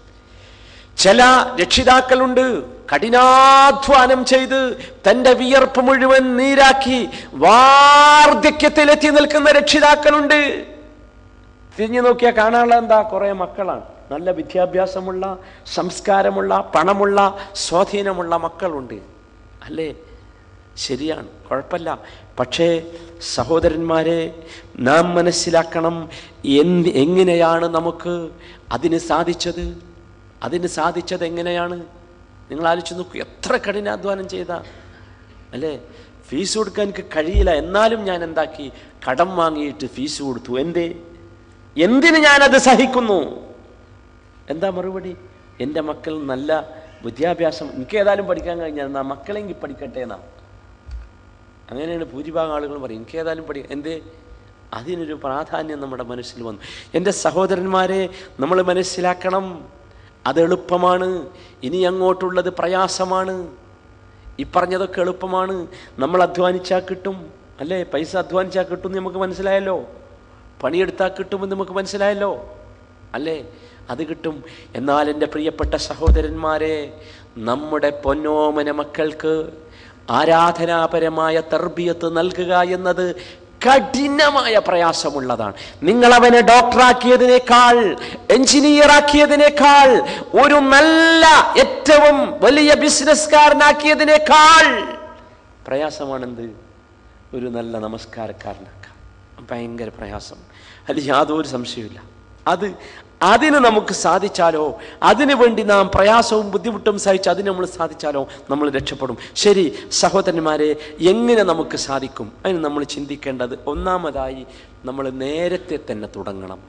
ചില രക്ഷിതാക്കളുണ്ട് കഠിനാധ്വാനം ചെയ്ത് തന്റെ വിയർപ്പ് മുഴുവൻ നീരാക്കി വാർദ്ധക്യത്തിലെത്തി നിൽക്കുന്ന രക്ഷിതാക്കളുണ്ട് തിരിഞ്ഞു നോക്കിയാൽ കാണാനുള്ള എന്താ കുറെ മക്കളാണ് നല്ല വിദ്യാഭ്യാസമുള്ള സംസ്കാരമുള്ള പണമുള്ള സ്വാധീനമുള്ള മക്കളുണ്ട് അല്ലേ ശരിയാണ് കുഴപ്പമില്ല പക്ഷേ സഹോദരന്മാരെ നാം മനസ്സിലാക്കണം എന്ത് എങ്ങനെയാണ് നമുക്ക് അതിന് സാധിച്ചത് അതിന് സാധിച്ചത് എങ്ങനെയാണ് നിങ്ങൾ ആലോചിച്ച് നോക്കൂ എത്ര കഠിനാധ്വാനം ചെയ്ത അല്ലേ ഫീസ് കൊടുക്കാൻ എനിക്ക് കഴിയില്ല എന്നാലും ഞാൻ എന്താക്കി കടം വാങ്ങിയിട്ട് ഫീസ് കൊടുത്തു എന്തേ എന്തിന് ഞാനത് സഹിക്കുന്നു എന്താ മറുപടി എൻ്റെ മക്കൾ നല്ല വിദ്യാഭ്യാസം എനിക്ക് ഏതായാലും പഠിക്കാൻ കഴിഞ്ഞാൽ എന്നാ മക്കളെങ്കിൽ പഠിക്കട്ടെ എന്നാ അങ്ങനെയാണ് ഭൂരിഭാഗം ആളുകൾ പറയും എനിക്ക് ഏതായാലും പഠി എന്തേ അതിനൊരു പ്രാധാന്യം നമ്മുടെ മനസ്സിൽ വന്നു എൻ്റെ സഹോദരന്മാരെ നമ്മൾ മനസ്സിലാക്കണം അത് എളുപ്പമാണ് ഇനി അങ്ങോട്ടുള്ളത് പ്രയാസമാണ് ഈ പറഞ്ഞതൊക്കെ എളുപ്പമാണ് നമ്മൾ അധ്വാനിച്ചാൽ കിട്ടും അല്ലേ പൈസ അധ്വാനിച്ചാൽ കിട്ടും എന്ന് നമുക്ക് മനസ്സിലായല്ലോ പണിയെടുത്താൽ കിട്ടുമെന്ന് നമുക്ക് മനസ്സിലായല്ലോ അല്ലേ അത് കിട്ടും എന്നാൽ എൻ്റെ പ്രിയപ്പെട്ട സഹോദരന്മാരെ നമ്മുടെ പൊന്നോമന മക്കൾക്ക് ആരാധനാപരമായ തർബിയത്ത് നൽകുക എന്നത് കഠിനമായ പ്രയാസമുള്ളതാണ് നിങ്ങൾ അവനെ ഡോക്ടറാക്കിയതിനേക്കാൾ എഞ്ചിനീയർ ആക്കിയതിനേക്കാൾ ഒരു നല്ല ഏറ്റവും വലിയ ബിസിനസ്കാരനാക്കിയതിനേക്കാൾ പ്രയാസമാണെന്ത് ഒരു നല്ല നമസ്കാരക്കാരനാക്കാം ഭയങ്കര പ്രയാസം അതിൽ യാതൊരു സംശയമില്ല അത് അതിന് നമുക്ക് സാധിച്ചാലോ അതിനു വേണ്ടി നാം പ്രയാസവും ബുദ്ധിമുട്ടും സഹിച്ച് അതിന് നമ്മൾ സാധിച്ചാലോ നമ്മൾ രക്ഷപ്പെടും ശരി സഹോദരന്മാരെ എങ്ങനെ നമുക്ക് സാധിക്കും അതിന് നമ്മൾ ചിന്തിക്കേണ്ടത് ഒന്നാമതായി നമ്മൾ നേരത്തെ തന്നെ തുടങ്ങണം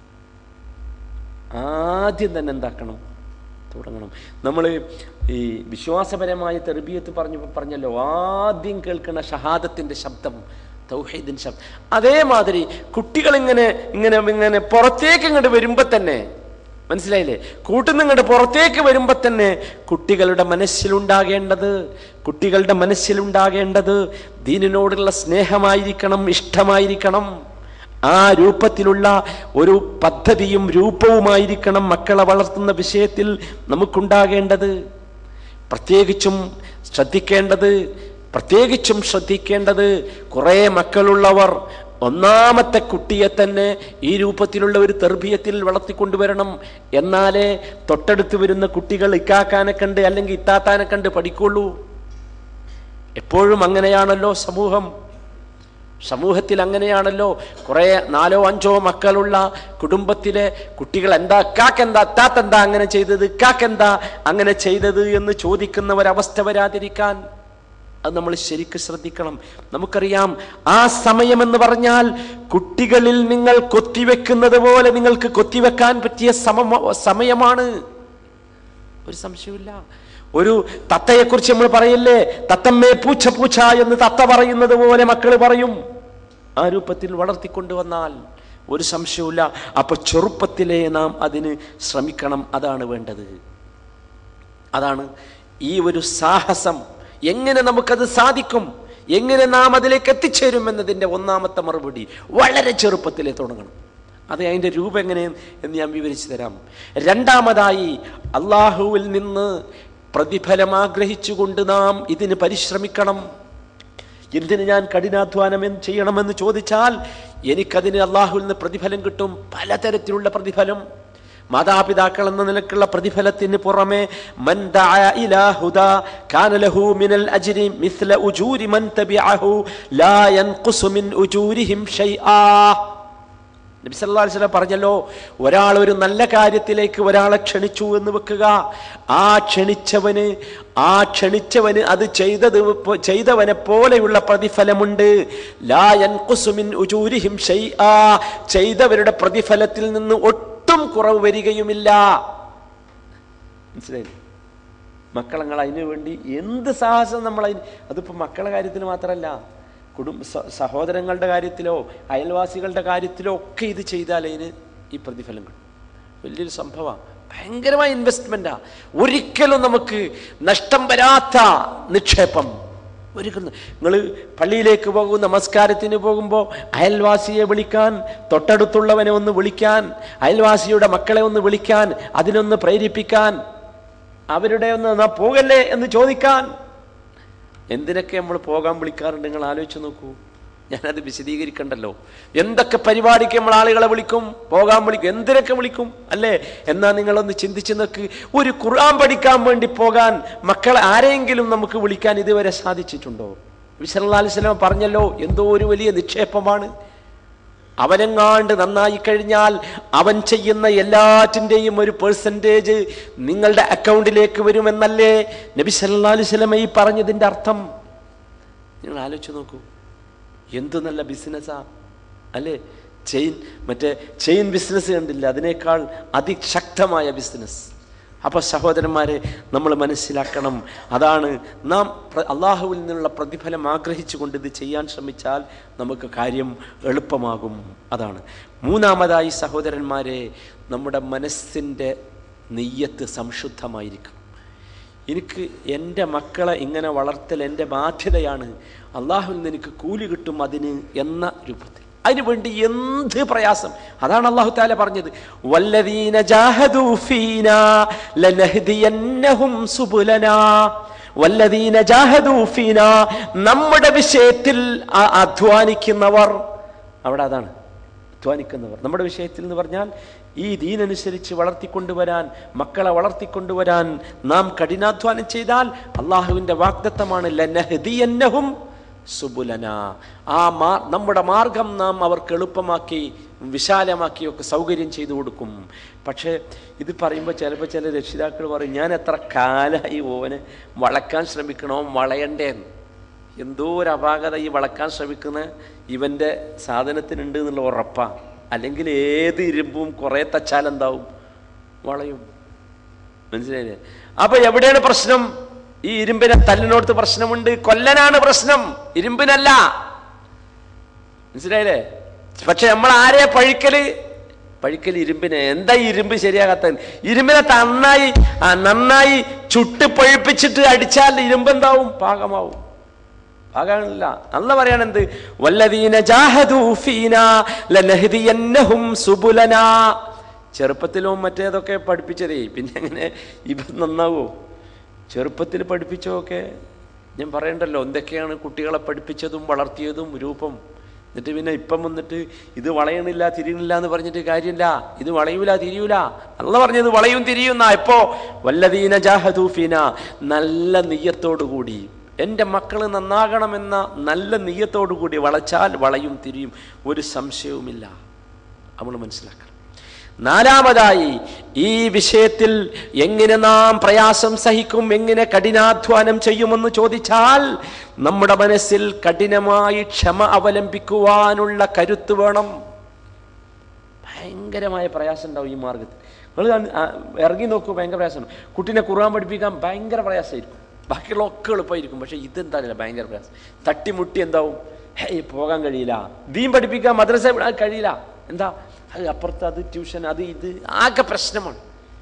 ആദ്യം തന്നെ എന്താക്കണം തുടങ്ങണം നമ്മൾ ഈ വിശ്വാസപരമായ തെർബിയത്ത് പറഞ്ഞു പറഞ്ഞല്ലോ ആദ്യം കേൾക്കുന്ന ഷഹാദത്തിൻ്റെ ശബ്ദം തൗഹീദിൻ ശബ്ദം അതേമാതിരി കുട്ടികൾ ഇങ്ങനെ ഇങ്ങനെ ഇങ്ങനെ പുറത്തേക്ക് ഇങ്ങോട്ട് വരുമ്പോൾ തന്നെ മനസ്സിലായില്ലേ കൂട്ടുന്നിങ്ങോട്ട് പുറത്തേക്ക് വരുമ്പോ തന്നെ കുട്ടികളുടെ മനസ്സിലുണ്ടാകേണ്ടത് കുട്ടികളുടെ മനസ്സിലുണ്ടാകേണ്ടത് ദീനിനോടുള്ള സ്നേഹമായിരിക്കണം ഇഷ്ടമായിരിക്കണം ആ രൂപത്തിലുള്ള ഒരു പദ്ധതിയും രൂപവുമായിരിക്കണം മക്കളെ വളർത്തുന്ന വിഷയത്തിൽ നമുക്കുണ്ടാകേണ്ടത് പ്രത്യേകിച്ചും ശ്രദ്ധിക്കേണ്ടത് പ്രത്യേകിച്ചും ശ്രദ്ധിക്കേണ്ടത് കുറേ മക്കളുള്ളവർ ഒന്നാമത്തെ കുട്ടിയെ തന്നെ ഈ രൂപത്തിലുള്ള ഒരു തെർബീയത്തിൽ വളർത്തിക്കൊണ്ടുവരണം എന്നാലേ തൊട്ടടുത്ത് വരുന്ന കുട്ടികൾ ഇക്കാക്കാനെ കണ്ട് അല്ലെങ്കിൽ ഇത്താത്താനെ കണ്ട് പഠിക്കുള്ളൂ എപ്പോഴും അങ്ങനെയാണല്ലോ സമൂഹം സമൂഹത്തിൽ അങ്ങനെയാണല്ലോ കുറേ നാലോ അഞ്ചോ മക്കളുള്ള കുടുംബത്തിലെ കുട്ടികൾ എന്താ കാക്കെന്താ താത്തെന്താ അങ്ങനെ ചെയ്തത് കാക്കെന്താ അങ്ങനെ ചെയ്തത് എന്ന് ചോദിക്കുന്ന ഒരവസ്ഥ വരാതിരിക്കാൻ അത് നമ്മൾ ശരിക്ക് ശ്രദ്ധിക്കണം നമുക്കറിയാം ആ സമയമെന്ന് പറഞ്ഞാൽ കുട്ടികളിൽ നിങ്ങൾ കൊത്തിവെക്കുന്നത് പോലെ നിങ്ങൾക്ക് കൊത്തിവെക്കാൻ പറ്റിയ സമമ സമയമാണ് ഒരു സംശയമില്ല ഒരു തത്തയെക്കുറിച്ച് നമ്മൾ പറയില്ലേ തത്തമ്മേ പൂച്ച പൂച്ച എന്ന് തത്ത പറയുന്നത് പോലെ മക്കൾ പറയും ആ രൂപത്തിൽ വളർത്തിക്കൊണ്ടുവന്നാൽ ഒരു സംശയവുമില്ല അപ്പൊ ചെറുപ്പത്തിലേ നാം അതിന് ശ്രമിക്കണം അതാണ് വേണ്ടത് അതാണ് ഈ ഒരു സാഹസം എങ്ങനെ നമുക്കത് സാധിക്കും എങ്ങനെ നാം അതിലേക്ക് എത്തിച്ചേരും എന്നതിൻ്റെ ഒന്നാമത്തെ മറുപടി വളരെ ചെറുപ്പത്തിലേ തുടങ്ങണം അത് അതിൻ്റെ രൂപം എങ്ങനെ എന്ന് ഞാൻ വിവരിച്ചു തരാം രണ്ടാമതായി അള്ളാഹുവിൽ നിന്ന് പ്രതിഫലം ആഗ്രഹിച്ചുകൊണ്ട് നാം ഇതിന് പരിശ്രമിക്കണം എന്തിന് ഞാൻ കഠിനാധ്വാനം എന്ന് ചെയ്യണമെന്ന് ചോദിച്ചാൽ എനിക്കതിന് അള്ളാഹുവിൽ നിന്ന് പ്രതിഫലം കിട്ടും പലതരത്തിലുള്ള പ്രതിഫലം മാതാപിതാക്കൾ എന്ന നിലക്കുള്ള പ്രതിഫലത്തിന് പുറമെ മൻ ദഅ ഇലാ ഹുദാ കാന ലഹു മിനൽ അജ്രി മിസ്ല ഉജൂരി മൻ തബിഅഹു ലാ യൻഖുസു മിൻ ഉജൂരിഹിം ഷൈആ നബി സല്ലല്ലാഹു അലൈഹി വസല്ലം പറഞ്ഞല്ലോ ഒരാൾ ഒരു നല്ല കാര്യത്തിലേക്ക് ഒരാളെ ക്ഷണിച്ചു എന്ന് വെക്കുക ആ ക്ഷണിച്ചവന് ആ ക്ഷണിച്ചവന് അത് ചെയ്തത് പോ- ചെയ്തവനെ പോലെയുള്ള പ്രതിഫലമുണ്ട് ലാ യൻഖുസു മിൻ ഉജൂരിഹിം ഷൈആ ചെയ്തവരുടെ പ്രതിഫലത്തിൽ നിന്ന് ഒട്ടും കുറവ് വരികയുമില്ല മനസ്സിലായില്ലേ മക്കളങ്ങൾ അതിനു വേണ്ടി എന്ത് സാഹസം നമ്മൾ അതിന് അതിപ്പോൾ മക്കളുടെ കാര്യത്തിൽ മാത്രമല്ല കുടുംബ സ- സഹോദരങ്ങളുടെ കാര്യത്തിലോ അയൽവാസികളുടെ കാര്യത്തിലോ ഒക്കെ ഇത് ചെയ്താൽ അതിന് ഈ പ്രതിഫലം കിട്ടും വലിയൊരു സംഭവമാണ് ഭയങ്കരമായ ഇൻവെസ്റ്റ്മെൻറ്റാ ഒരിക്കലും നമുക്ക് നഷ്ടം വരാത്ത നിക്ഷേപം ഒരിക്കലും നിങ്ങൾ പള്ളിയിലേക്ക് പോകും നമസ്കാരത്തിന് പോകുമ്പോൾ അയൽവാസിയെ വിളിക്കാൻ തൊട്ടടുത്തുള്ളവനെ ഒന്ന് വിളിക്കാൻ അയൽവാസിയുടെ മക്കളെ ഒന്ന് വിളിക്കാൻ അതിനൊന്ന് പ്രേരിപ്പിക്കാൻ അവരുടെ ഒന്ന് നാ പോകല്ലേ എന്ന് ചോദിക്കാൻ എന്തിനൊക്കെ നമ്മൾ പോകാൻ വിളിക്കാറുണ്ട് നിങ്ങൾ ആലോചിച്ച് നോക്കൂ ഞാനത് വിശദീകരിക്കണ്ടല്ലോ എന്തൊക്കെ പരിപാടിക്ക് നമ്മൾ ആളുകളെ വിളിക്കും പോകാൻ വിളിക്കും എന്തിനൊക്കെ വിളിക്കും അല്ലേ എന്നാ നിങ്ങളൊന്ന് ചിന്തിച്ച് നോക്ക് ഒരു ഖുർആൻ പഠിക്കാൻ വേണ്ടി പോകാൻ മക്കളെ ആരെങ്കിലും നമുക്ക് വിളിക്കാൻ ഇതുവരെ സാധിച്ചിട്ടുണ്ടോ വിസലാലിസ്ലാം പറഞ്ഞല്ലോ എന്തോ ഒരു വലിയ നിക്ഷേപമാണ് അവനെങ്ങാണ്ട് നന്നായി കഴിഞ്ഞാൽ അവൻ ചെയ്യുന്ന എല്ലാറ്റിൻ്റെയും ഒരു പേഴ്സൻറ്റേജ് നിങ്ങളുടെ അക്കൗണ്ടിലേക്ക് വരുമെന്നല്ലേ നബി സല്ലാ അലുസലമ ഈ പറഞ്ഞതിൻ്റെ അർത്ഥം നിങ്ങൾ ആലോചിച്ച് നോക്കൂ എന്ത് നല്ല ബിസിനസ്സാ അല്ലേ ചെയിൻ മറ്റേ ചെയിൻ ബിസിനസ് കണ്ടില്ല അതിനേക്കാൾ അതിശക്തമായ ബിസിനസ് അപ്പോൾ സഹോദരന്മാരെ നമ്മൾ മനസ്സിലാക്കണം അതാണ് നാം പ്ര- അള്ളാഹുവിൽ നിന്നുള്ള പ്രതിഫലം ആഗ്രഹിച്ചുകൊണ്ട് ഇത് ചെയ്യാൻ ശ്രമിച്ചാൽ നമുക്ക് കാര്യം എളുപ്പമാകും അതാണ് മൂന്നാമതായി സഹോദരന്മാരെ നമ്മുടെ മനസ്സിൻ്റെ നെയ്യത്ത് സംശുദ്ധമായിരിക്കണം എനിക്ക് എൻ്റെ മക്കളെ ഇങ്ങനെ വളർത്തൽ എൻ്റെ ബാധ്യതയാണ് അള്ളാഹുവിൽ നിന്ന് എനിക്ക് കൂലി കിട്ടും അതിന് എന്ന രൂപത്തിൽ അതിനു വേണ്ടി എന്ത് പ്രയാസം അതാണ് അള്ളാഹു താല പറഞ്ഞത് വല്ലദീന ജാഹദൂ ഫീനാ ലനഹ്ദിയന്നഹും സുബുലനാ വല്ലദീന ജാഹദൂ ഫീനാ നമ്മുടെ വിഷയത്തിൽ അ- അധ്വാനിക്കുന്നവർ അവിടെ അതാണ് അധ്വാനിക്കുന്നവർ നമ്മുടെ വിഷയത്തിൽ എന്ന് പറഞ്ഞാൽ ഈ ദീനനുസരിച്ച് വളർത്തിക്കൊണ്ടുവരാൻ മക്കളെ വളർത്തിക്കൊണ്ടുവരാൻ നാം കഠിനാധ്വാനം ചെയ്താൽ അള്ളാഹുവിൻ്റെ വാഗ്ദത്തമാണ് ലനഹദിയന്നഹും സുബുലന ആ മാ നമ്മുടെ മാർഗം നാം അവർക്ക് എളുപ്പമാക്കി വിശാലമാക്കിയൊക്കെ സൗകര്യം ചെയ്തു കൊടുക്കും പക്ഷേ ഇത് പറയുമ്പോൾ ചിലപ്പോൾ ചില രക്ഷിതാക്കൾ പറയും ഞാൻ എത്ര കാലമായി ഓനെ വളക്കാൻ ശ്രമിക്കണോ വളയണ്ടേന്ന് എന്തോ ഒരു അപാകത ഈ വളക്കാൻ ശ്രമിക്കുന്ന ഇവൻ്റെ സാധനത്തിനുണ്ട് എന്നുള്ള ഉറപ്പാ അല്ലെങ്കിൽ ഏത് ഇരുമ്പും കുറേ തച്ചാൽ എന്താവും വളയും മനസ്സിലായില്ലേ അപ്പൊ എവിടെയാണ് പ്രശ്നം ഈ ഇരുമ്പിനെ തല്ലിനോടത്ത് പ്രശ്നമുണ്ട് കൊല്ലനാണ് പ്രശ്നം ഇരുമ്പിനല്ല മനസ്സിലായില്ലേ പക്ഷെ നമ്മൾ ആരെയാ പഴിക്കല് പഴുക്കൽ ഇരുമ്പിനെ എന്താ ഈ ഇരുമ്പ് ശരിയാകാത്ത ഇരുമ്പിനെ നന്നായി ആ, നന്നായി ചുട്ട് പഴുപ്പിച്ചിട്ട് അടിച്ചാൽ ഇരുമ്പ് എന്താവും പാകമാവും പാകാനില്ല അല്ല പറയാണ് എന്ത് വല്ലദീന ജാഹദൂ ഫീനാ ലനഹ്ദിയന്നഹും സുബുലനാ ചെറുപ്പത്തിലും മറ്റേതൊക്കെ പഠിപ്പിച്ചതേ പിന്നെ എങ്ങനെ ഇവ നന്നാവോ ചെറുപ്പത്തിൽ പഠിപ്പിച്ചതൊക്കെ ഞാൻ പറയണ്ടല്ലോ എന്തൊക്കെയാണ് കുട്ടികളെ പഠിപ്പിച്ചതും വളർത്തിയതും രൂപം എന്നിട്ട് പിന്നെ ഇപ്പം വന്നിട്ട് ഇത് വളയണില്ല തിരിയണില്ല എന്ന് പറഞ്ഞിട്ട് കാര്യമില്ല ഇത് വളയൂല തിരിയൂല അല്ല പറഞ്ഞത് വളയും തിരിയുന്ന ഇപ്പോ വല്ലദീന ജാഹദൂഫീന നല്ല നെയ്യത്തോടു കൂടി എൻ്റെ മക്കൾ നന്നാകണമെന്ന നല്ല നെയ്യത്തോടു കൂടി വളച്ചാൽ വളയും തിരിയും ഒരു സംശയവുമില്ല നമ്മൾ മനസ്സിലാക്കണം നാലാമതായി ഈ വിഷയത്തിൽ എങ്ങനെ നാം പ്രയാസം സഹിക്കും എങ്ങനെ കഠിനാധ്വാനം ചെയ്യുമെന്ന് ചോദിച്ചാൽ നമ്മുടെ മനസ്സിൽ കഠിനമായി ക്ഷമ അവലംബിക്കുവാനുള്ള കരുത്ത് വേണം ഭയങ്കരമായ പ്രയാസം ഉണ്ടാവും ഈ മാർഗത്തിൽ നിങ്ങൾ ഇറങ്ങി നോക്കൂ ഭയങ്കര പ്രയാസമാണ് കുട്ടീനെ ഖുർആൻ പഠിപ്പിക്കാൻ ഭയങ്കര പ്രയാസമായിരിക്കും ബാക്കിയുള്ള ഒക്കെ എളുപ്പമായിരിക്കും പക്ഷേ ഇതെന്താ ഭയങ്കര പ്രയാസം തട്ടിമുട്ടി എന്താവും ഹേയ് പോകാൻ കഴിയില്ല ദീൻ പഠിപ്പിക്കാൻ മദ്രസ വിടാൻ കഴിയില്ല എന്താ അത് അപ്പുറത്ത് അത് ട്യൂഷൻ അത് ഇത് ആകെ പ്രശ്നമാണ്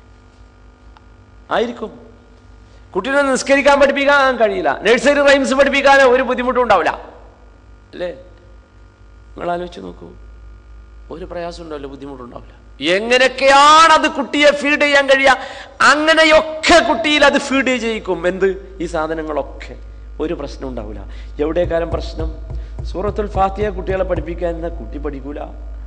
ആയിരിക്കും കുട്ടീനെ നിസ്കരിക്കാൻ പഠിപ്പിക്കാൻ കഴിയില്ല നഴ്സറി റൈംസ് പഠിപ്പിക്കാൻ ഒരു ബുദ്ധിമുട്ടും ഉണ്ടാവില്ല അല്ലേ നിങ്ങൾ ആലോചിച്ച് നോക്കൂ ഒരു പ്രയാസം ഉണ്ടാവില്ല ബുദ്ധിമുട്ടുണ്ടാവില്ല എങ്ങനെയൊക്കെയാണ് അത് കുട്ടിയെ ഫീഡ് ചെയ്യാൻ കഴിയുക അങ്ങനെയൊക്കെ കുട്ടിയിൽ അത് ഫീഡ് ചെയ്യിക്കും എന്ത് ഈ സാധനങ്ങളൊക്കെ ഒരു പ്രശ്നം ഉണ്ടാവില്ല എവിടേക്കാലം പ്രശ്നം സൂറത്തുൽ ഫാത്തിയ കുട്ടികളെ പഠിപ്പിക്കാൻ എന്നാ കുട്ടി പഠിക്കൂല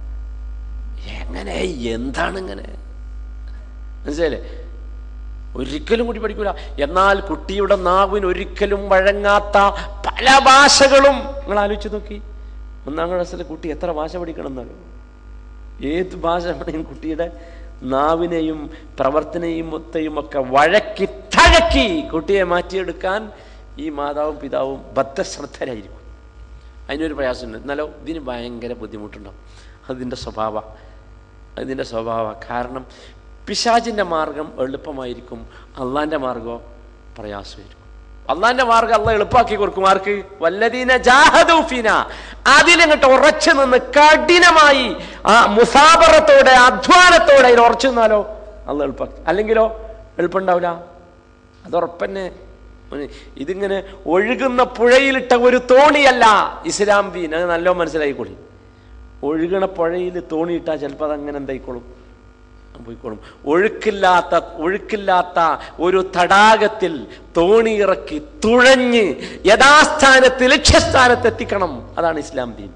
എങ്ങനെ എന്താണ് ഇങ്ങനെ മനസ്സിലായില്ലേ ഒരിക്കലും കുട്ടി പഠിക്കൂല എന്നാൽ കുട്ടിയുടെ നാവിന് ഒരിക്കലും വഴങ്ങാത്ത പല ഭാഷകളും നിങ്ങൾ ആലോചിച്ച് നോക്കി ഒന്നാം ക്ലാസ്സിലെ കുട്ടി എത്ര ഭാഷ പഠിക്കണം എന്നല്ലോ ഏത് ഭാഷ വേണമെങ്കിലും കുട്ടിയുടെ നാവിനെയും പ്രവർത്തനയും ഒത്തെയും ഒക്കെ വഴക്കി തഴക്കി കുട്ടിയെ മാറ്റിയെടുക്കാൻ ഈ മാതാവും പിതാവും ബദ്ധശ്രദ്ധരായിരിക്കും അതിനൊരു പ്രയാസമുണ്ട് എന്നാലോ ഇതിന് ഭയങ്കര ബുദ്ധിമുട്ടുണ്ടാവും അതിൻ്റെ സ്വഭാവ അതിൻ്റെ സ്വഭാവ കാരണം പിശാചിൻ്റെ മാർഗം എളുപ്പമായിരിക്കും അള്ളാൻ്റെ മാർഗമോ പ്രയാസമായിരിക്കും അള്ളാന്റെ മാർഗം അള്ള എളുപ്പാക്കി കൊടുക്കും ആർക്ക് വല്ലതീന ജാഹദൂഫീന അതിലങ്ങോട്ട് ഉറച്ചു നിന്ന് കഠിനമായി ആ മുസാബറത്തോടെ അധ്വാനത്തോടെ അതിൽ ഉറച്ചു നിന്നാലോ അള്ള എളുപ്പാക്കി അല്ലെങ്കിലോ എളുപ്പമുണ്ടാവില്ല അത് ഉറപ്പന്നെ മോനെ, ഇതിങ്ങനെ ഒഴുകുന്ന പുഴയിലിട്ട ഒരു തോണിയല്ല ഇസ്ലാം ദീൻ അത് നല്ലോ മനസ്സിലായിക്കോളി ഒഴുകണ പുഴയിൽ തോണിയിട്ടാൽ ചിലപ്പോൾ അതങ്ങനെ എന്തായിക്കോളും പോയിക്കോളും ഒഴുക്കില്ലാത്ത ഒഴുക്കില്ലാത്ത ഒരു തടാകത്തിൽ തോണി ഇറക്കി തുഴഞ്ഞ് യഥാസ്ഥാനത്ത് ലക്ഷ്യസ്ഥാനത്ത് എത്തിക്കണം അതാണ് ഇസ്ലാം ദീൻ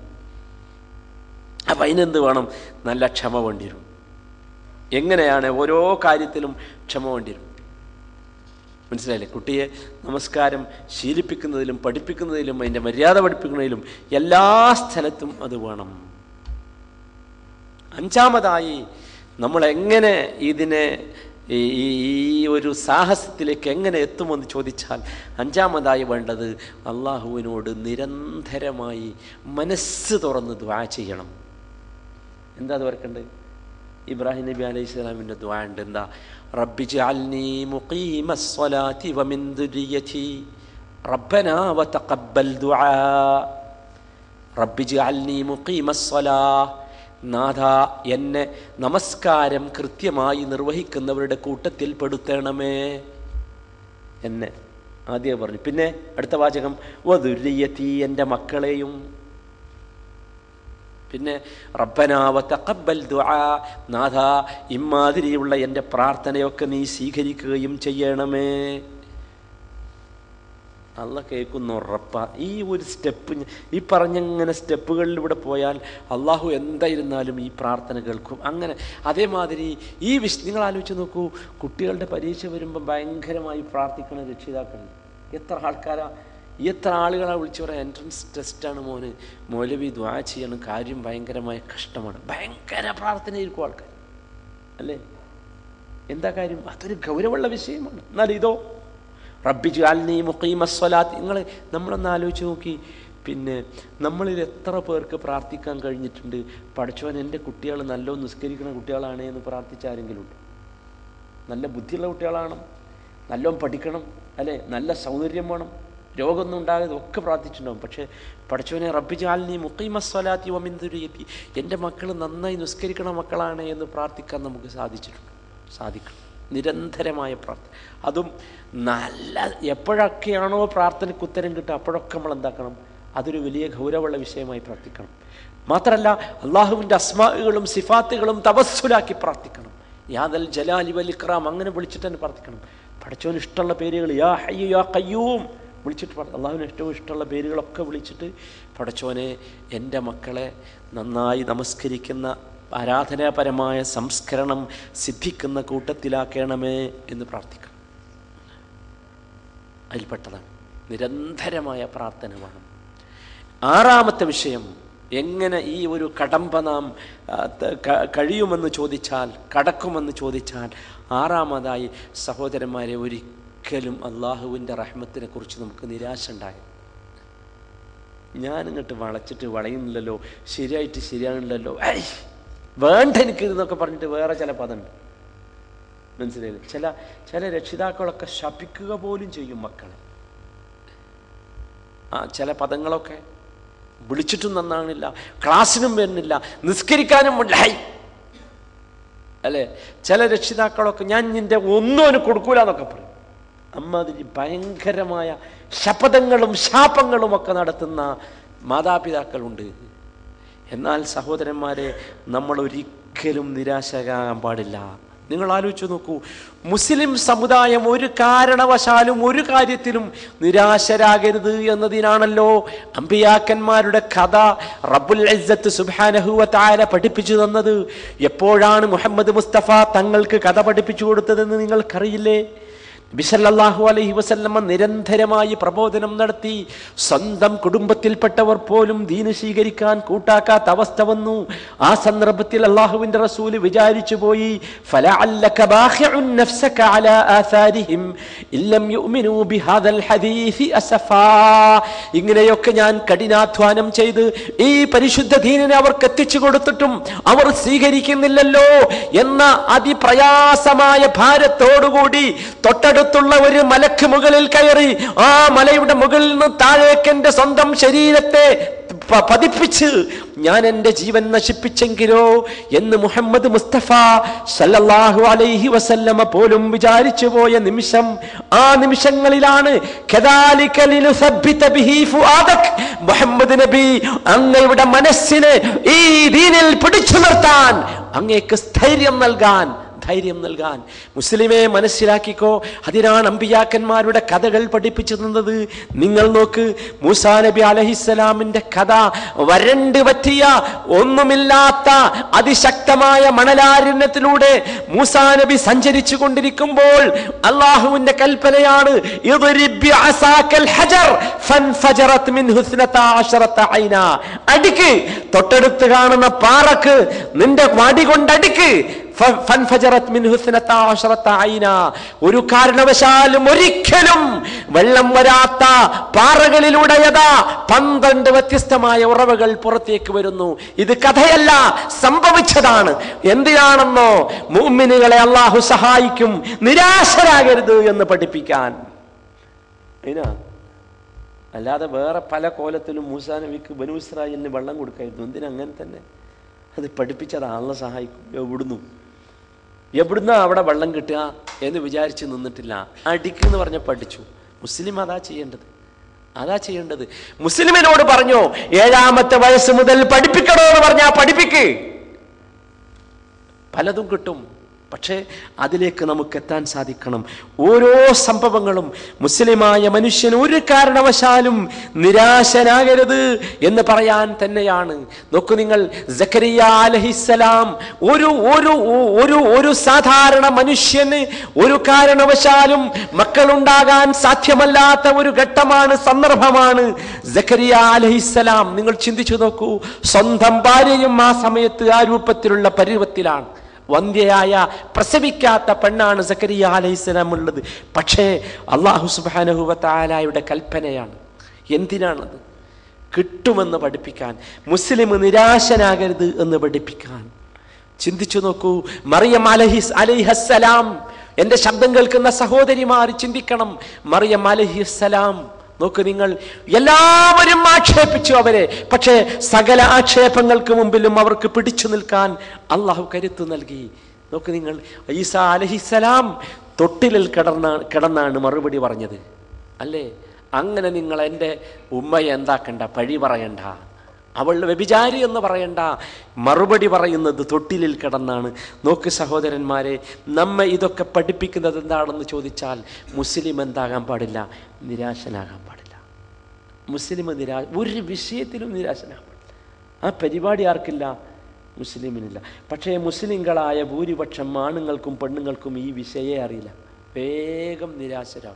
അപ്പൊ അതിനെന്ത് വേണം നല്ല ക്ഷമ വേണ്ടി വരും എങ്ങനെയാണ് ഓരോ കാര്യത്തിലും ക്ഷമ വേണ്ടി വരും മനസ്സിലായില്ലേ കുട്ടിയെ നമസ്കാരം ശീലിപ്പിക്കുന്നതിലും പഠിപ്പിക്കുന്നതിലും അതിൻ്റെ മര്യാദ പഠിപ്പിക്കുന്നതിലും എല്ലാ സ്ഥലത്തും അത് വേണം അഞ്ചാമതായി നമ്മൾ എങ്ങനെ ഇതിനെ ഈ ഈ- ഈ ഒരു സാഹസത്തിലേക്ക് എങ്ങനെ എത്തുമെന്ന് ചോദിച്ചാൽ അഞ്ചാമതായി വേണ്ടത് അള്ളാഹുവിനോട് നിരന്തരമായി മനസ്സ് തുറന്ന് ദ്വാ ചെയ്യണം എന്താ അത് ഓർക്കണ്ട് ഇബ്രാഹിം നബി അലൈഹി സ്വലാമിൻ്റെ ദ്വാ ഉണ്ട് എന്താ റബ്ബി ജഅൽനി മുഖീമസ്സലാത്തി വമിൻ ദുരിയതി റബ്ബനാ വതഖബ്ബൽ ദുആ റബ്ബി ജഅൽനി മുഖീമസ്സലാ നാഥ എന്നെ നമസ്കാരം കൃത്യമായി നിർവഹിക്കുന്നവരുടെ കൂട്ടത്തിൽ പെടുത്തണമേ എന്നെ ആദ്യം പറഞ്ഞു പിന്നെ അടുത്ത വാചകം വധുര്യത്തി എൻ്റെ മക്കളെയും പിന്നെ റബ്ബനാവ തക്കബൽ ദുആ നാഥ ഇമാതിരിയുള്ള എൻ്റെ പ്രാർത്ഥനയൊക്കെ നീ സ്വീകരിക്കുകയും ചെയ്യണമേ അല്ല കേൾക്കുന്ന ഉറപ്പ ഈ ഒരു സ്റ്റെപ്പ് ഞ- ഈ പറഞ്ഞങ്ങനെ സ്റ്റെപ്പുകളിലൂടെ പോയാൽ അള്ളാഹു എന്തായിരുന്നാലും ഈ പ്രാർത്ഥന കേൾക്കും അങ്ങനെ അതേമാതിരി ഈ വിശ് നിങ്ങൾ ആലോചിച്ച് നോക്കൂ കുട്ടികളുടെ പരീക്ഷ വരുമ്പോൾ ഭയങ്കരമായി പ്രാർത്ഥിക്കണ രക്ഷിതാക്കൾ എത്ര ആൾക്കാരാ എത്ര ആളുകളാണ് വിളിച്ചു പറയാം എൻട്രൻസ് ടെസ്റ്റാണ് മോന് മൗലവി ദ്വാ ചെയ്യണം കാര്യം ഭയങ്കരമായ കഷ്ടമാണ് ഭയങ്കര പ്രാർത്ഥനയായിരിക്കും ആൾക്കാർ അല്ലേ എന്താ കാര്യം അതൊരു ഗൗരവമുള്ള വിഷയമാണ് എന്നാൽ ഇതോ റബ്ബി ജാലിനി മുഖീമസ്വലാത്ത് നിങ്ങൾ നമ്മളൊന്ന് ആലോചിച്ച് നോക്കി പിന്നെ നമ്മളിൽ എത്ര പേർക്ക് പ്രാർത്ഥിക്കാൻ കഴിഞ്ഞിട്ടുണ്ട് പഠിച്ചവൻ എൻ്റെ കുട്ടികൾ നല്ലോ നിസ്കരിക്കുന്ന കുട്ടികളാണ് എന്ന് പ്രാർത്ഥിച്ച ആരെങ്കിലും ഉണ്ട് നല്ല ബുദ്ധിയുള്ള കുട്ടികളാണ് നല്ലോണം പഠിക്കണം അല്ലേ നല്ല സൗന്ദര്യം വേണം രോഗമൊന്നും ഉണ്ടാകാതെ ഒക്കെ പ്രാർത്ഥിച്ചിട്ടുണ്ടാവും പക്ഷേ പഠിച്ചവനെ റബ്ബിജാലിനി മുക്കൈമസ്വലാത്തി വമിന്ദുരിയെത്തി എൻ്റെ മക്കൾ നന്നായി നിസ്കരിക്കണ മക്കളാണ് എന്ന് പ്രാർത്ഥിക്കാൻ നമുക്ക് സാധിച്ചിട്ടുണ്ട് സാധിക്കണം നിരന്തരമായ പ്രാർത്ഥന അതും നല്ല എപ്പോഴൊക്കെയാണോ പ്രാർത്ഥനയ്ക്ക് ഉത്തരം കിട്ടുക അപ്പോഴൊക്കെ നമ്മൾ എന്താക്കണം അതൊരു വലിയ ഗൗരവമുള്ള വിഷയമായി പ്രാർത്ഥിക്കണം മാത്രമല്ല അള്ളാഹുവിൻ്റെ അസ്മാകളും സിഫാത്തുകളും തപസ്സുലാക്കി പ്രാർത്ഥിക്കണം യാദൽ ജലാലി വലിക്രാം അങ്ങനെ വിളിച്ചിട്ട് തന്നെ പ്രാർത്ഥിക്കണം പഠിച്ചവന് ഇഷ്ടമുള്ള പേരുകൾ യാ ഹയ്യു യാ കയ്യൂം വിളിച്ചിട്ട് പ്രാർത്ഥ- അള്ളാഹുവിന് ഏറ്റവും ഇഷ്ടമുള്ള പേരുകളൊക്കെ വിളിച്ചിട്ട് പഠിച്ചവനെ എൻ്റെ മക്കളെ നന്നായി നമസ്കരിക്കുന്ന ആരാധനാപരമായ സംസ്കരണം സിദ്ധിക്കുന്ന കൂട്ടത്തിലാക്കണമേ എന്ന് പ്രാർത്ഥിക്കണം അതിൽപ്പെട്ടതാണ് നിരന്തരമായ പ്രാർത്ഥന വേണം ആറാമത്തെ വിഷയം എങ്ങനെ ഈ ഒരു കടമ്പ നാം ആ, ത- ക- കഴിയുമെന്ന് ചോദിച്ചാൽ കടക്കുമെന്ന് ചോദിച്ചാൽ ആറാമതായി സഹോദരന്മാരെ ഒരിക്കലും അള്ളാഹുവിൻ്റെ റഹ്മത്തിനെ കുറിച്ച് നമുക്ക് നിരാശ ഉണ്ടായി ഞാനിങ്ങോട്ട് വളച്ചിട്ട് വളയുന്നില്ലല്ലോ ശരിയായിട്ട് ശരിയാണില്ലല്ലോ ഐ വേണ്ട എനിക്ക് എന്നൊക്കെ പറഞ്ഞിട്ട് വേറെ ചില പദമുണ്ട് മനസ്സിലായില്ലേ ചില ചില രക്ഷിതാക്കളൊക്കെ ശപിക്കുക പോലും ചെയ്യും മക്കളെ ആ ചില പദങ്ങളൊക്കെ വിളിച്ചിട്ടും നന്നാണില്ല ക്ലാസ്സിനും വരുന്നില്ല നിസ്കരിക്കാനും വേണ്ടി ഹൈ അല്ലേ ചില രക്ഷിതാക്കളൊക്കെ ഞാൻ നിന്റെ ഒന്നും അവന് കൊടുക്കൂല എന്നൊക്കെ പറയും അമ്മ അതിന് ഭയങ്കരമായ ശപഥങ്ങളും ശാപങ്ങളും ഒക്കെ നടത്തുന്ന മാതാപിതാക്കളുണ്ട് എന്നാൽ സഹോദരന്മാരെ നമ്മൾ ഒരിക്കലും നിരാശരാകാൻ പാടില്ല നിങ്ങൾ ആലോചിച്ച് നോക്കൂ മുസ്ലിം സമുദായം ഒരു കാരണവശാലും ഒരു കാര്യത്തിലും നിരാശരാകരുത് എന്നതിനാണല്ലോ അമ്പിയാക്കന്മാരുടെ കഥ റബ്ബുൽ ഇസ്സത്ത് സുബ്ഹാനഹു താര പഠിപ്പിച്ചു തന്നത് എപ്പോഴാണ് മുഹമ്മദ് മുസ്തഫ തങ്ങൾക്ക് കഥ പഠിപ്പിച്ചു കൊടുത്തതെന്ന് നിങ്ങൾക്കറിയില്ലേ ബിസല്ലാഹു അലൈഹി വസല്ലമ്മ നിരന്തരമായി പ്രബോധനം നടത്തി സ്വന്തം കുടുംബത്തിൽപ്പെട്ടവർ പോലും ദീന് സ്വീകരിക്കാൻ കൂട്ടാക്കാത്ത അവസ്ഥ വന്നു ആ സന്ദർഭത്തിൽ അള്ളാഹുവിന്റെ റസൂല് വിചാരിച്ചു പോയി فَلَعَلَّكَ بَاخِعٌ نَفْسَكَ عَلَى آثَارِهِمْ إِن لَّمْ يُؤْمِنُوا بِهَذَا الْحَدِيثِ أَسَفًا ഇങ്ങനെയൊക്കെ ഞാൻ കഠിനാധ്വാനം ചെയ്ത് ഈ പരിശുദ്ധ ദീനിനെ അവർക്ക് എത്തിച്ചു കൊടുത്തിട്ടും അവർ സ്വീകരിക്കുന്നില്ലല്ലോ എന്ന അതിപ്രയാസമായ ഭാരത്തോടുകൂടി തൊട്ടടുത്തുള്ള ഒരു മലക്ക് മുകളിൽ കയറി ആ മലയുടെ മുകളിൽ നിന്ന് താഴേക്ക് എന്റെ സ്വന്തം ശരീരത്തെ പ- പതിപ്പിച്ച് ഞാൻ എൻ്റെ ജീവൻ നശിപ്പിച്ചെങ്കിലോ എന്ന് മുഹമ്മദ് മുസ്തഫ സല്ലല്ലാഹു അലൈഹി വസല്ലമ പോലും വിചാരിച്ചു പോയ നിമിഷം ആ നിമിഷങ്ങളിലാണ് കദാലിക ലിനുസബ്ബിത ബിഹി ഫുആദക് മുഹമ്മദ് നബി അങ്ങയുടെ മനസ്സിനെ ഈ ദീനിൽ പിടിച്ചു നിർത്താൻ അങ്ങേക്ക് സ്ഥൈര്യം നൽകാൻ ധൈര്യം നൽകാൻ മുസ്ലിമെ മനസ്സിലാക്കിക്കോ അതിനാണ് അമ്പിയാക്കന്മാരുടെ കഥകൾ പഠിപ്പിച്ചു തന്നത് നിങ്ങൾ നോക്ക് മൂസാ നബി അലഹിസ്സലാമിന്റെ കഥ വരണ്ട് പറ്റിയ ഒന്നുമില്ലാത്ത അതിശക്തമായ മണലാരണ്യത്തിലൂടെ മൂസാ നബി സഞ്ചരിച്ചു കൊണ്ടിരിക്കുമ്പോൾ അള്ളാഹുവിന്റെ കൽപ്പനയാണ് ഇദ്രിബ് ബിഅസാക്കൽ ഹജർ ഫൻഫജറത് മിൻഹു ഇസ്നതാ അശറത ഐന. അടിക്ക് തൊട്ടടുത്ത് കാണുന്ന പാറക്ക് നിന്റെ വടി കൊണ്ടടിക്ക് ഫ- ഫൻഫജറത് മിൻഹു ഇസ്നതാ അശറത ഐന. ഒരു കാരണവശാലും ഒരിക്കലും വെള്ളം വരാത്ത പാറകളിലൂടെ യഥാ പന്ത്രണ്ട് വ്യത്യസ്തമായ ഉറവകൾ പുറത്തേക്ക് വരുന്നു ഇത് കഥയല്ല സംഭവിച്ചതാണ് എന്തിനാണെന്നോ മുഅ്മിനുകളെ അള്ളാഹു സഹായിക്കും നിരാശരാകരുത് എന്ന് പഠിപ്പിക്കാൻ അതിനാ അല്ലാതെ വേറെ പല കോലത്തിലും മൂസാ നബിക്ക് ബനു ഇസ്രായേലിന് വെള്ളം കൊടുക്കായിരുന്നു എന്തിനാ അങ്ങനെ തന്നെ അത് പഠിപ്പിച്ചത് ആളെ സഹായിക്കും എവിടുന്നു എവിടുന്നാ അവിടെ വെള്ളം കിട്ടുക എന്ന് വിചാരിച്ച് നിന്നിട്ടില്ല അടിക്കെന്ന് പറഞ്ഞ പഠിച്ചു മുസ്ലിം അതാ ചെയ്യേണ്ടത് അതാ ചെയ്യേണ്ടത് മുസ്ലിമിനോട് പറഞ്ഞോ ഏഴാമത്തെ വയസ്സ് മുതൽ പഠിപ്പിക്കണോ എന്ന് പറഞ്ഞാ പഠിപ്പിക്ക് പലതും കിട്ടും പക്ഷേ അതിലേക്ക് നമുക്ക് എത്താൻ സാധിക്കണം ഓരോ സംഭവങ്ങളും മുസ്ലിമായ മനുഷ്യൻ ഒരു കാരണവശാലും നിരാശനാകരുത് എന്ന് പറയാൻ തന്നെയാണ് നോക്കൂ നിങ്ങൾ സക്കരിയ അലഹിസലാം ഒരു ഒരു ഒരു ഒരു സാധാരണ മനുഷ്യന് ഒരു കാരണവശാലും മക്കളുണ്ടാകാൻ സാധ്യമല്ലാത്ത ഒരു ഘട്ടമാണ് സന്ദർഭമാണ് സക്കരിയ അലഹിസലാം നിങ്ങൾ ചിന്തിച്ചു നോക്കൂ സ്വന്തം ഭാര്യയും ആ സമയത്ത് ആ രൂപത്തിലുള്ള പരുവത്തിലാണ് വന്ധ്യയായ പ്രസവിക്കാത്ത പെണ്ണാണ് സക്കരിയ അലൈഹിസ്സലാം ഉള്ളത് പക്ഷേ അള്ളാഹു സുബാനഹുവത്താലായുടെ കൽപ്പനയാണ് എന്തിനാണത് കിട്ടുമെന്ന് പഠിപ്പിക്കാൻ മുസ്ലിം നിരാശനാകരുത് എന്ന് പഠിപ്പിക്കാൻ ചിന്തിച്ചു നോക്കൂ മറിയം അലഹിസ് അലൈഹസ്സലാം എന്റെ ശബ്ദം കേൾക്കുന്ന സഹോദരിമാർ ചിന്തിക്കണം മറിയം അലഹിസ്സലാം നോക്ക് നിങ്ങൾ എല്ലാവരും ആക്ഷേപിച്ചു അവരെ പക്ഷേ സകല ആക്ഷേപങ്ങൾക്ക് മുമ്പിലും അവർക്ക് പിടിച്ചു നിൽക്കാൻ അള്ളാഹു കരുത്തു നൽകി നോക്ക് നിങ്ങൾ ഈസ അലഹിസലാം തൊട്ടിലിൽ കിടന്ന കിടന്നാണ് മറുപടി പറഞ്ഞത് അല്ലേ അങ്ങനെ നിങ്ങൾ എൻ്റെ ഉമ്മയെ എന്താക്കണ്ട പഴി പറയണ്ട അവൾ വ്യഭിചാരി എന്ന് പറയണ്ട മറുപടി പറയുന്നത് തൊട്ടിലിൽ കിടന്നാണ് നോക്ക് സഹോദരന്മാരെ നമ്മെ ഇതൊക്കെ പഠിപ്പിക്കുന്നത് എന്താണെന്ന് ചോദിച്ചാൽ മുസ്ലിം എന്താകാൻ പാടില്ല നിരാശനാകാൻ പാടില്ല മുസ്ലിം നിരാ ഒരു വിഷയത്തിലും നിരാശനാകാൻ പാടില്ല ആ പരിപാടി ആർക്കില്ല മുസ്ലിമിനില്ല പക്ഷേ മുസ്ലിങ്ങളായ ഭൂരിപക്ഷം ആണുങ്ങൾക്കും പെണ്ണുങ്ങൾക്കും ഈ വിഷയേ അറിയില്ല വേഗം നിരാശരാകും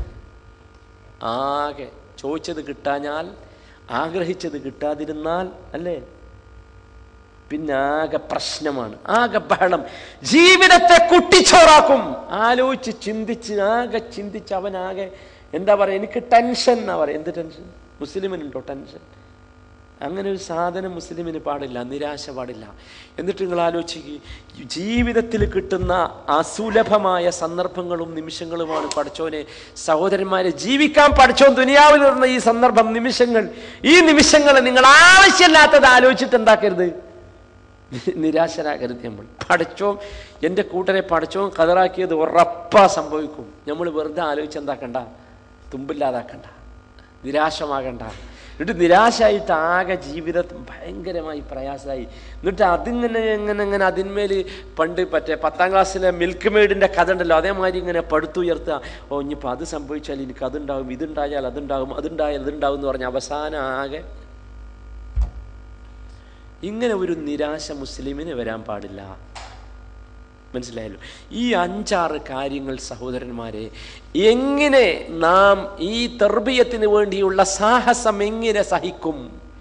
ആകെ ചോദിച്ചത് കിട്ടാഞ്ഞാൽ ആഗ്രഹിച്ചത് കിട്ടാതിരുന്നാൽ അല്ലേ പിന്നെ ആകെ പ്രശ്നമാണ് ആകെ ബഹളം ജീവിതത്തെ കുട്ടിച്ചോറാക്കും ആലോചിച്ച് ചിന്തിച്ച് ആകെ ചിന്തിച്ച് അവനാകെ എന്താ പറയുക എനിക്ക് ടെൻഷൻ എന്നാ പറയുക എന്ത് ടെൻഷൻ മുസ്ലിമിനുണ്ടോ ടെൻഷൻ അങ്ങനെ ഒരു സാധനം മുസ്ലിമിന് പാടില്ല നിരാശ പാടില്ല എന്നിട്ട് നിങ്ങൾ ആലോചിക്കുക ജീവിതത്തിൽ കിട്ടുന്ന അസുലഭമായ സന്ദർഭങ്ങളും നിമിഷങ്ങളുമാണ് പഠിച്ചോനെ സഹോദരന്മാരെ ജീവിക്കാൻ പഠിച്ചോൻ ദുനിയാവിൽ വരുന്ന ഈ സന്ദർഭം നിമിഷങ്ങൾ ഈ നിമിഷങ്ങൾ നിങ്ങൾ ആവശ്യമില്ലാത്തത് ആലോചിച്ചിട്ട് എന്താക്കരുത് നിരാശരാകരുത് നമ്മൾ പഠിച്ചോ എൻ്റെ കൂട്ടരെ പഠിച്ചോ കതറാക്കിയത് ഉറപ്പാ സംഭവിക്കും നമ്മൾ വെറുതെ ആലോചിച്ച് എന്താക്കണ്ട തുമ്പില്ലാതാക്കണ്ട നിരാശമാകണ്ട എന്നിട്ട് നിരാശായിട്ട് ആകെ ജീവിതം ഭയങ്കരമായി പ്രയാസമായി എന്നിട്ട് അതിങ്ങനെ എങ്ങനെ എങ്ങനെ അതിന്മേൽ പണ്ട് മറ്റേ പത്താം ക്ലാസ്സിലെ മിൽക്ക് മെയ്ഡിൻ്റെ കഥ ഉണ്ടല്ലോ അതേമാതിരി ഇങ്ങനെ പടുത്തുയർത്തുക ഓ ഇനിയിപ്പോൾ അത് സംഭവിച്ചാൽ എനിക്ക് അതുണ്ടാകും ഇതുണ്ടായാൽ അതുണ്ടാകും അതുണ്ടായാൽ അതുണ്ടാകും എന്ന് പറഞ്ഞ അവസാനം ആകെ ഇങ്ങനെ ഒരു നിരാശ മുസ്ലിമിന് വരാൻ പാടില്ല മനസ്സിലായല്ലോ ഈ അഞ്ചാറ് കാര്യങ്ങൾ സഹോദരന്മാരെ എങ്ങനെ നാം ഈ തെർബീയത്തിന് വേണ്ടിയുള്ള സാഹസം എങ്ങനെ സഹിക്കും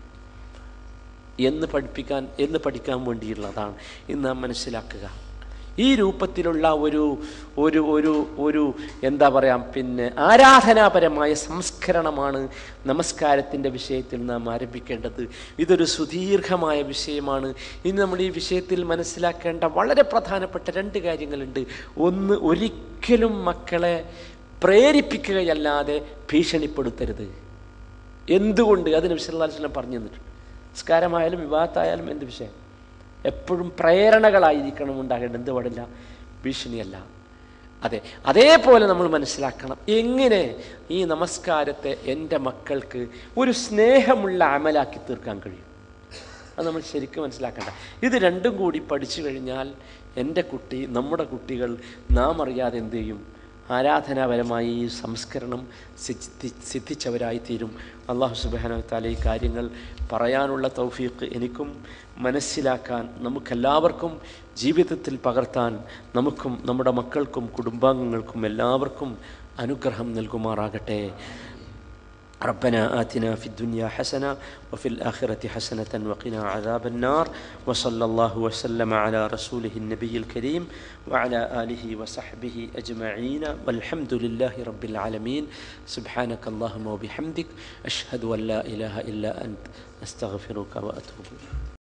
എന്ന് പഠിപ്പിക്കാൻ എന്ന് പഠിക്കാൻ വേണ്ടിയുള്ളതാണ് ഇന്ന് നാം മനസ്സിലാക്കുക ഈ രൂപത്തിലുള്ള ഒരു ഒരു ഒരു ഒരു എന്താ പറയാം പിന്നെ ആരാധനാപരമായ സംസ്കരണമാണ് നമസ്കാരത്തിൻ്റെ വിഷയത്തിൽ നാം ആരംഭിക്കേണ്ടത് ഇതൊരു സുദീർഘമായ വിഷയമാണ് ഇനി നമ്മൾ ഈ വിഷയത്തിൽ മനസ്സിലാക്കേണ്ട വളരെ പ്രധാനപ്പെട്ട രണ്ട് കാര്യങ്ങളുണ്ട് ഒന്ന് ഒരിക്കലും മക്കളെ പ്രേരിപ്പിക്കുകയല്ലാതെ ഭീഷണിപ്പെടുത്തരുത് എന്തുകൊണ്ട് അതിന് വിശദാംശം പറഞ്ഞു തന്നിട്ടുണ്ട് നിസ്കാരമായാലും വിവാഹത്തായാലും എന്ത് വിഷയം എപ്പോഴും പ്രേരണകളായിരിക്കണം ഉണ്ടാകേണ്ടത് എന്ത് പാടില്ല ഭീഷണിയല്ല അതെ അതേപോലെ നമ്മൾ മനസ്സിലാക്കണം എങ്ങനെ ഈ നമസ്കാരത്തെ എൻ്റെ മക്കൾക്ക് ഒരു സ്നേഹമുള്ള അമലാക്കി തീർക്കാൻ കഴിയും അത് നമ്മൾ ശരിക്കും മനസ്സിലാക്കണ്ട ഇത് രണ്ടും കൂടി പഠിച്ചു കഴിഞ്ഞാൽ എൻ്റെ കുട്ടി നമ്മുടെ കുട്ടികൾ നാം അറിയാതെ എന്ത് ചെയ്യും ആരാധനാപരമായി ഈ സംസ്കരണം സിദ്ധി സിദ്ധിച്ചവരായി തീരും അള്ളാഹു സുബാന താല ഈ കാര്യങ്ങൾ പറയാനുള്ള തൗഫീഖ് എനിക്കും മനസ്സിലാക്കാൻ നമുക്കെല്ലാവർക്കും ജീവിതത്തിൽ പകർത്താൻ നമുക്കും നമ്മുടെ മക്കൾക്കും കുടുംബാംഗങ്ങൾക്കും എല്ലാവർക്കും അനുഗ്രഹം നൽകുമാറാകട്ടെ ربنا آتنا في الدنيا حسنة وفي الآخرة حسنة وقنا عذاب النار وصلى الله وسلم على رسوله النبي الكريم وعلى آله وصحبه أجمعين والحمد لله رب العالمين سبحانك اللهم وبحمدك أشهد أن لا إله إلا أنت أستغفرك وأتوب إليك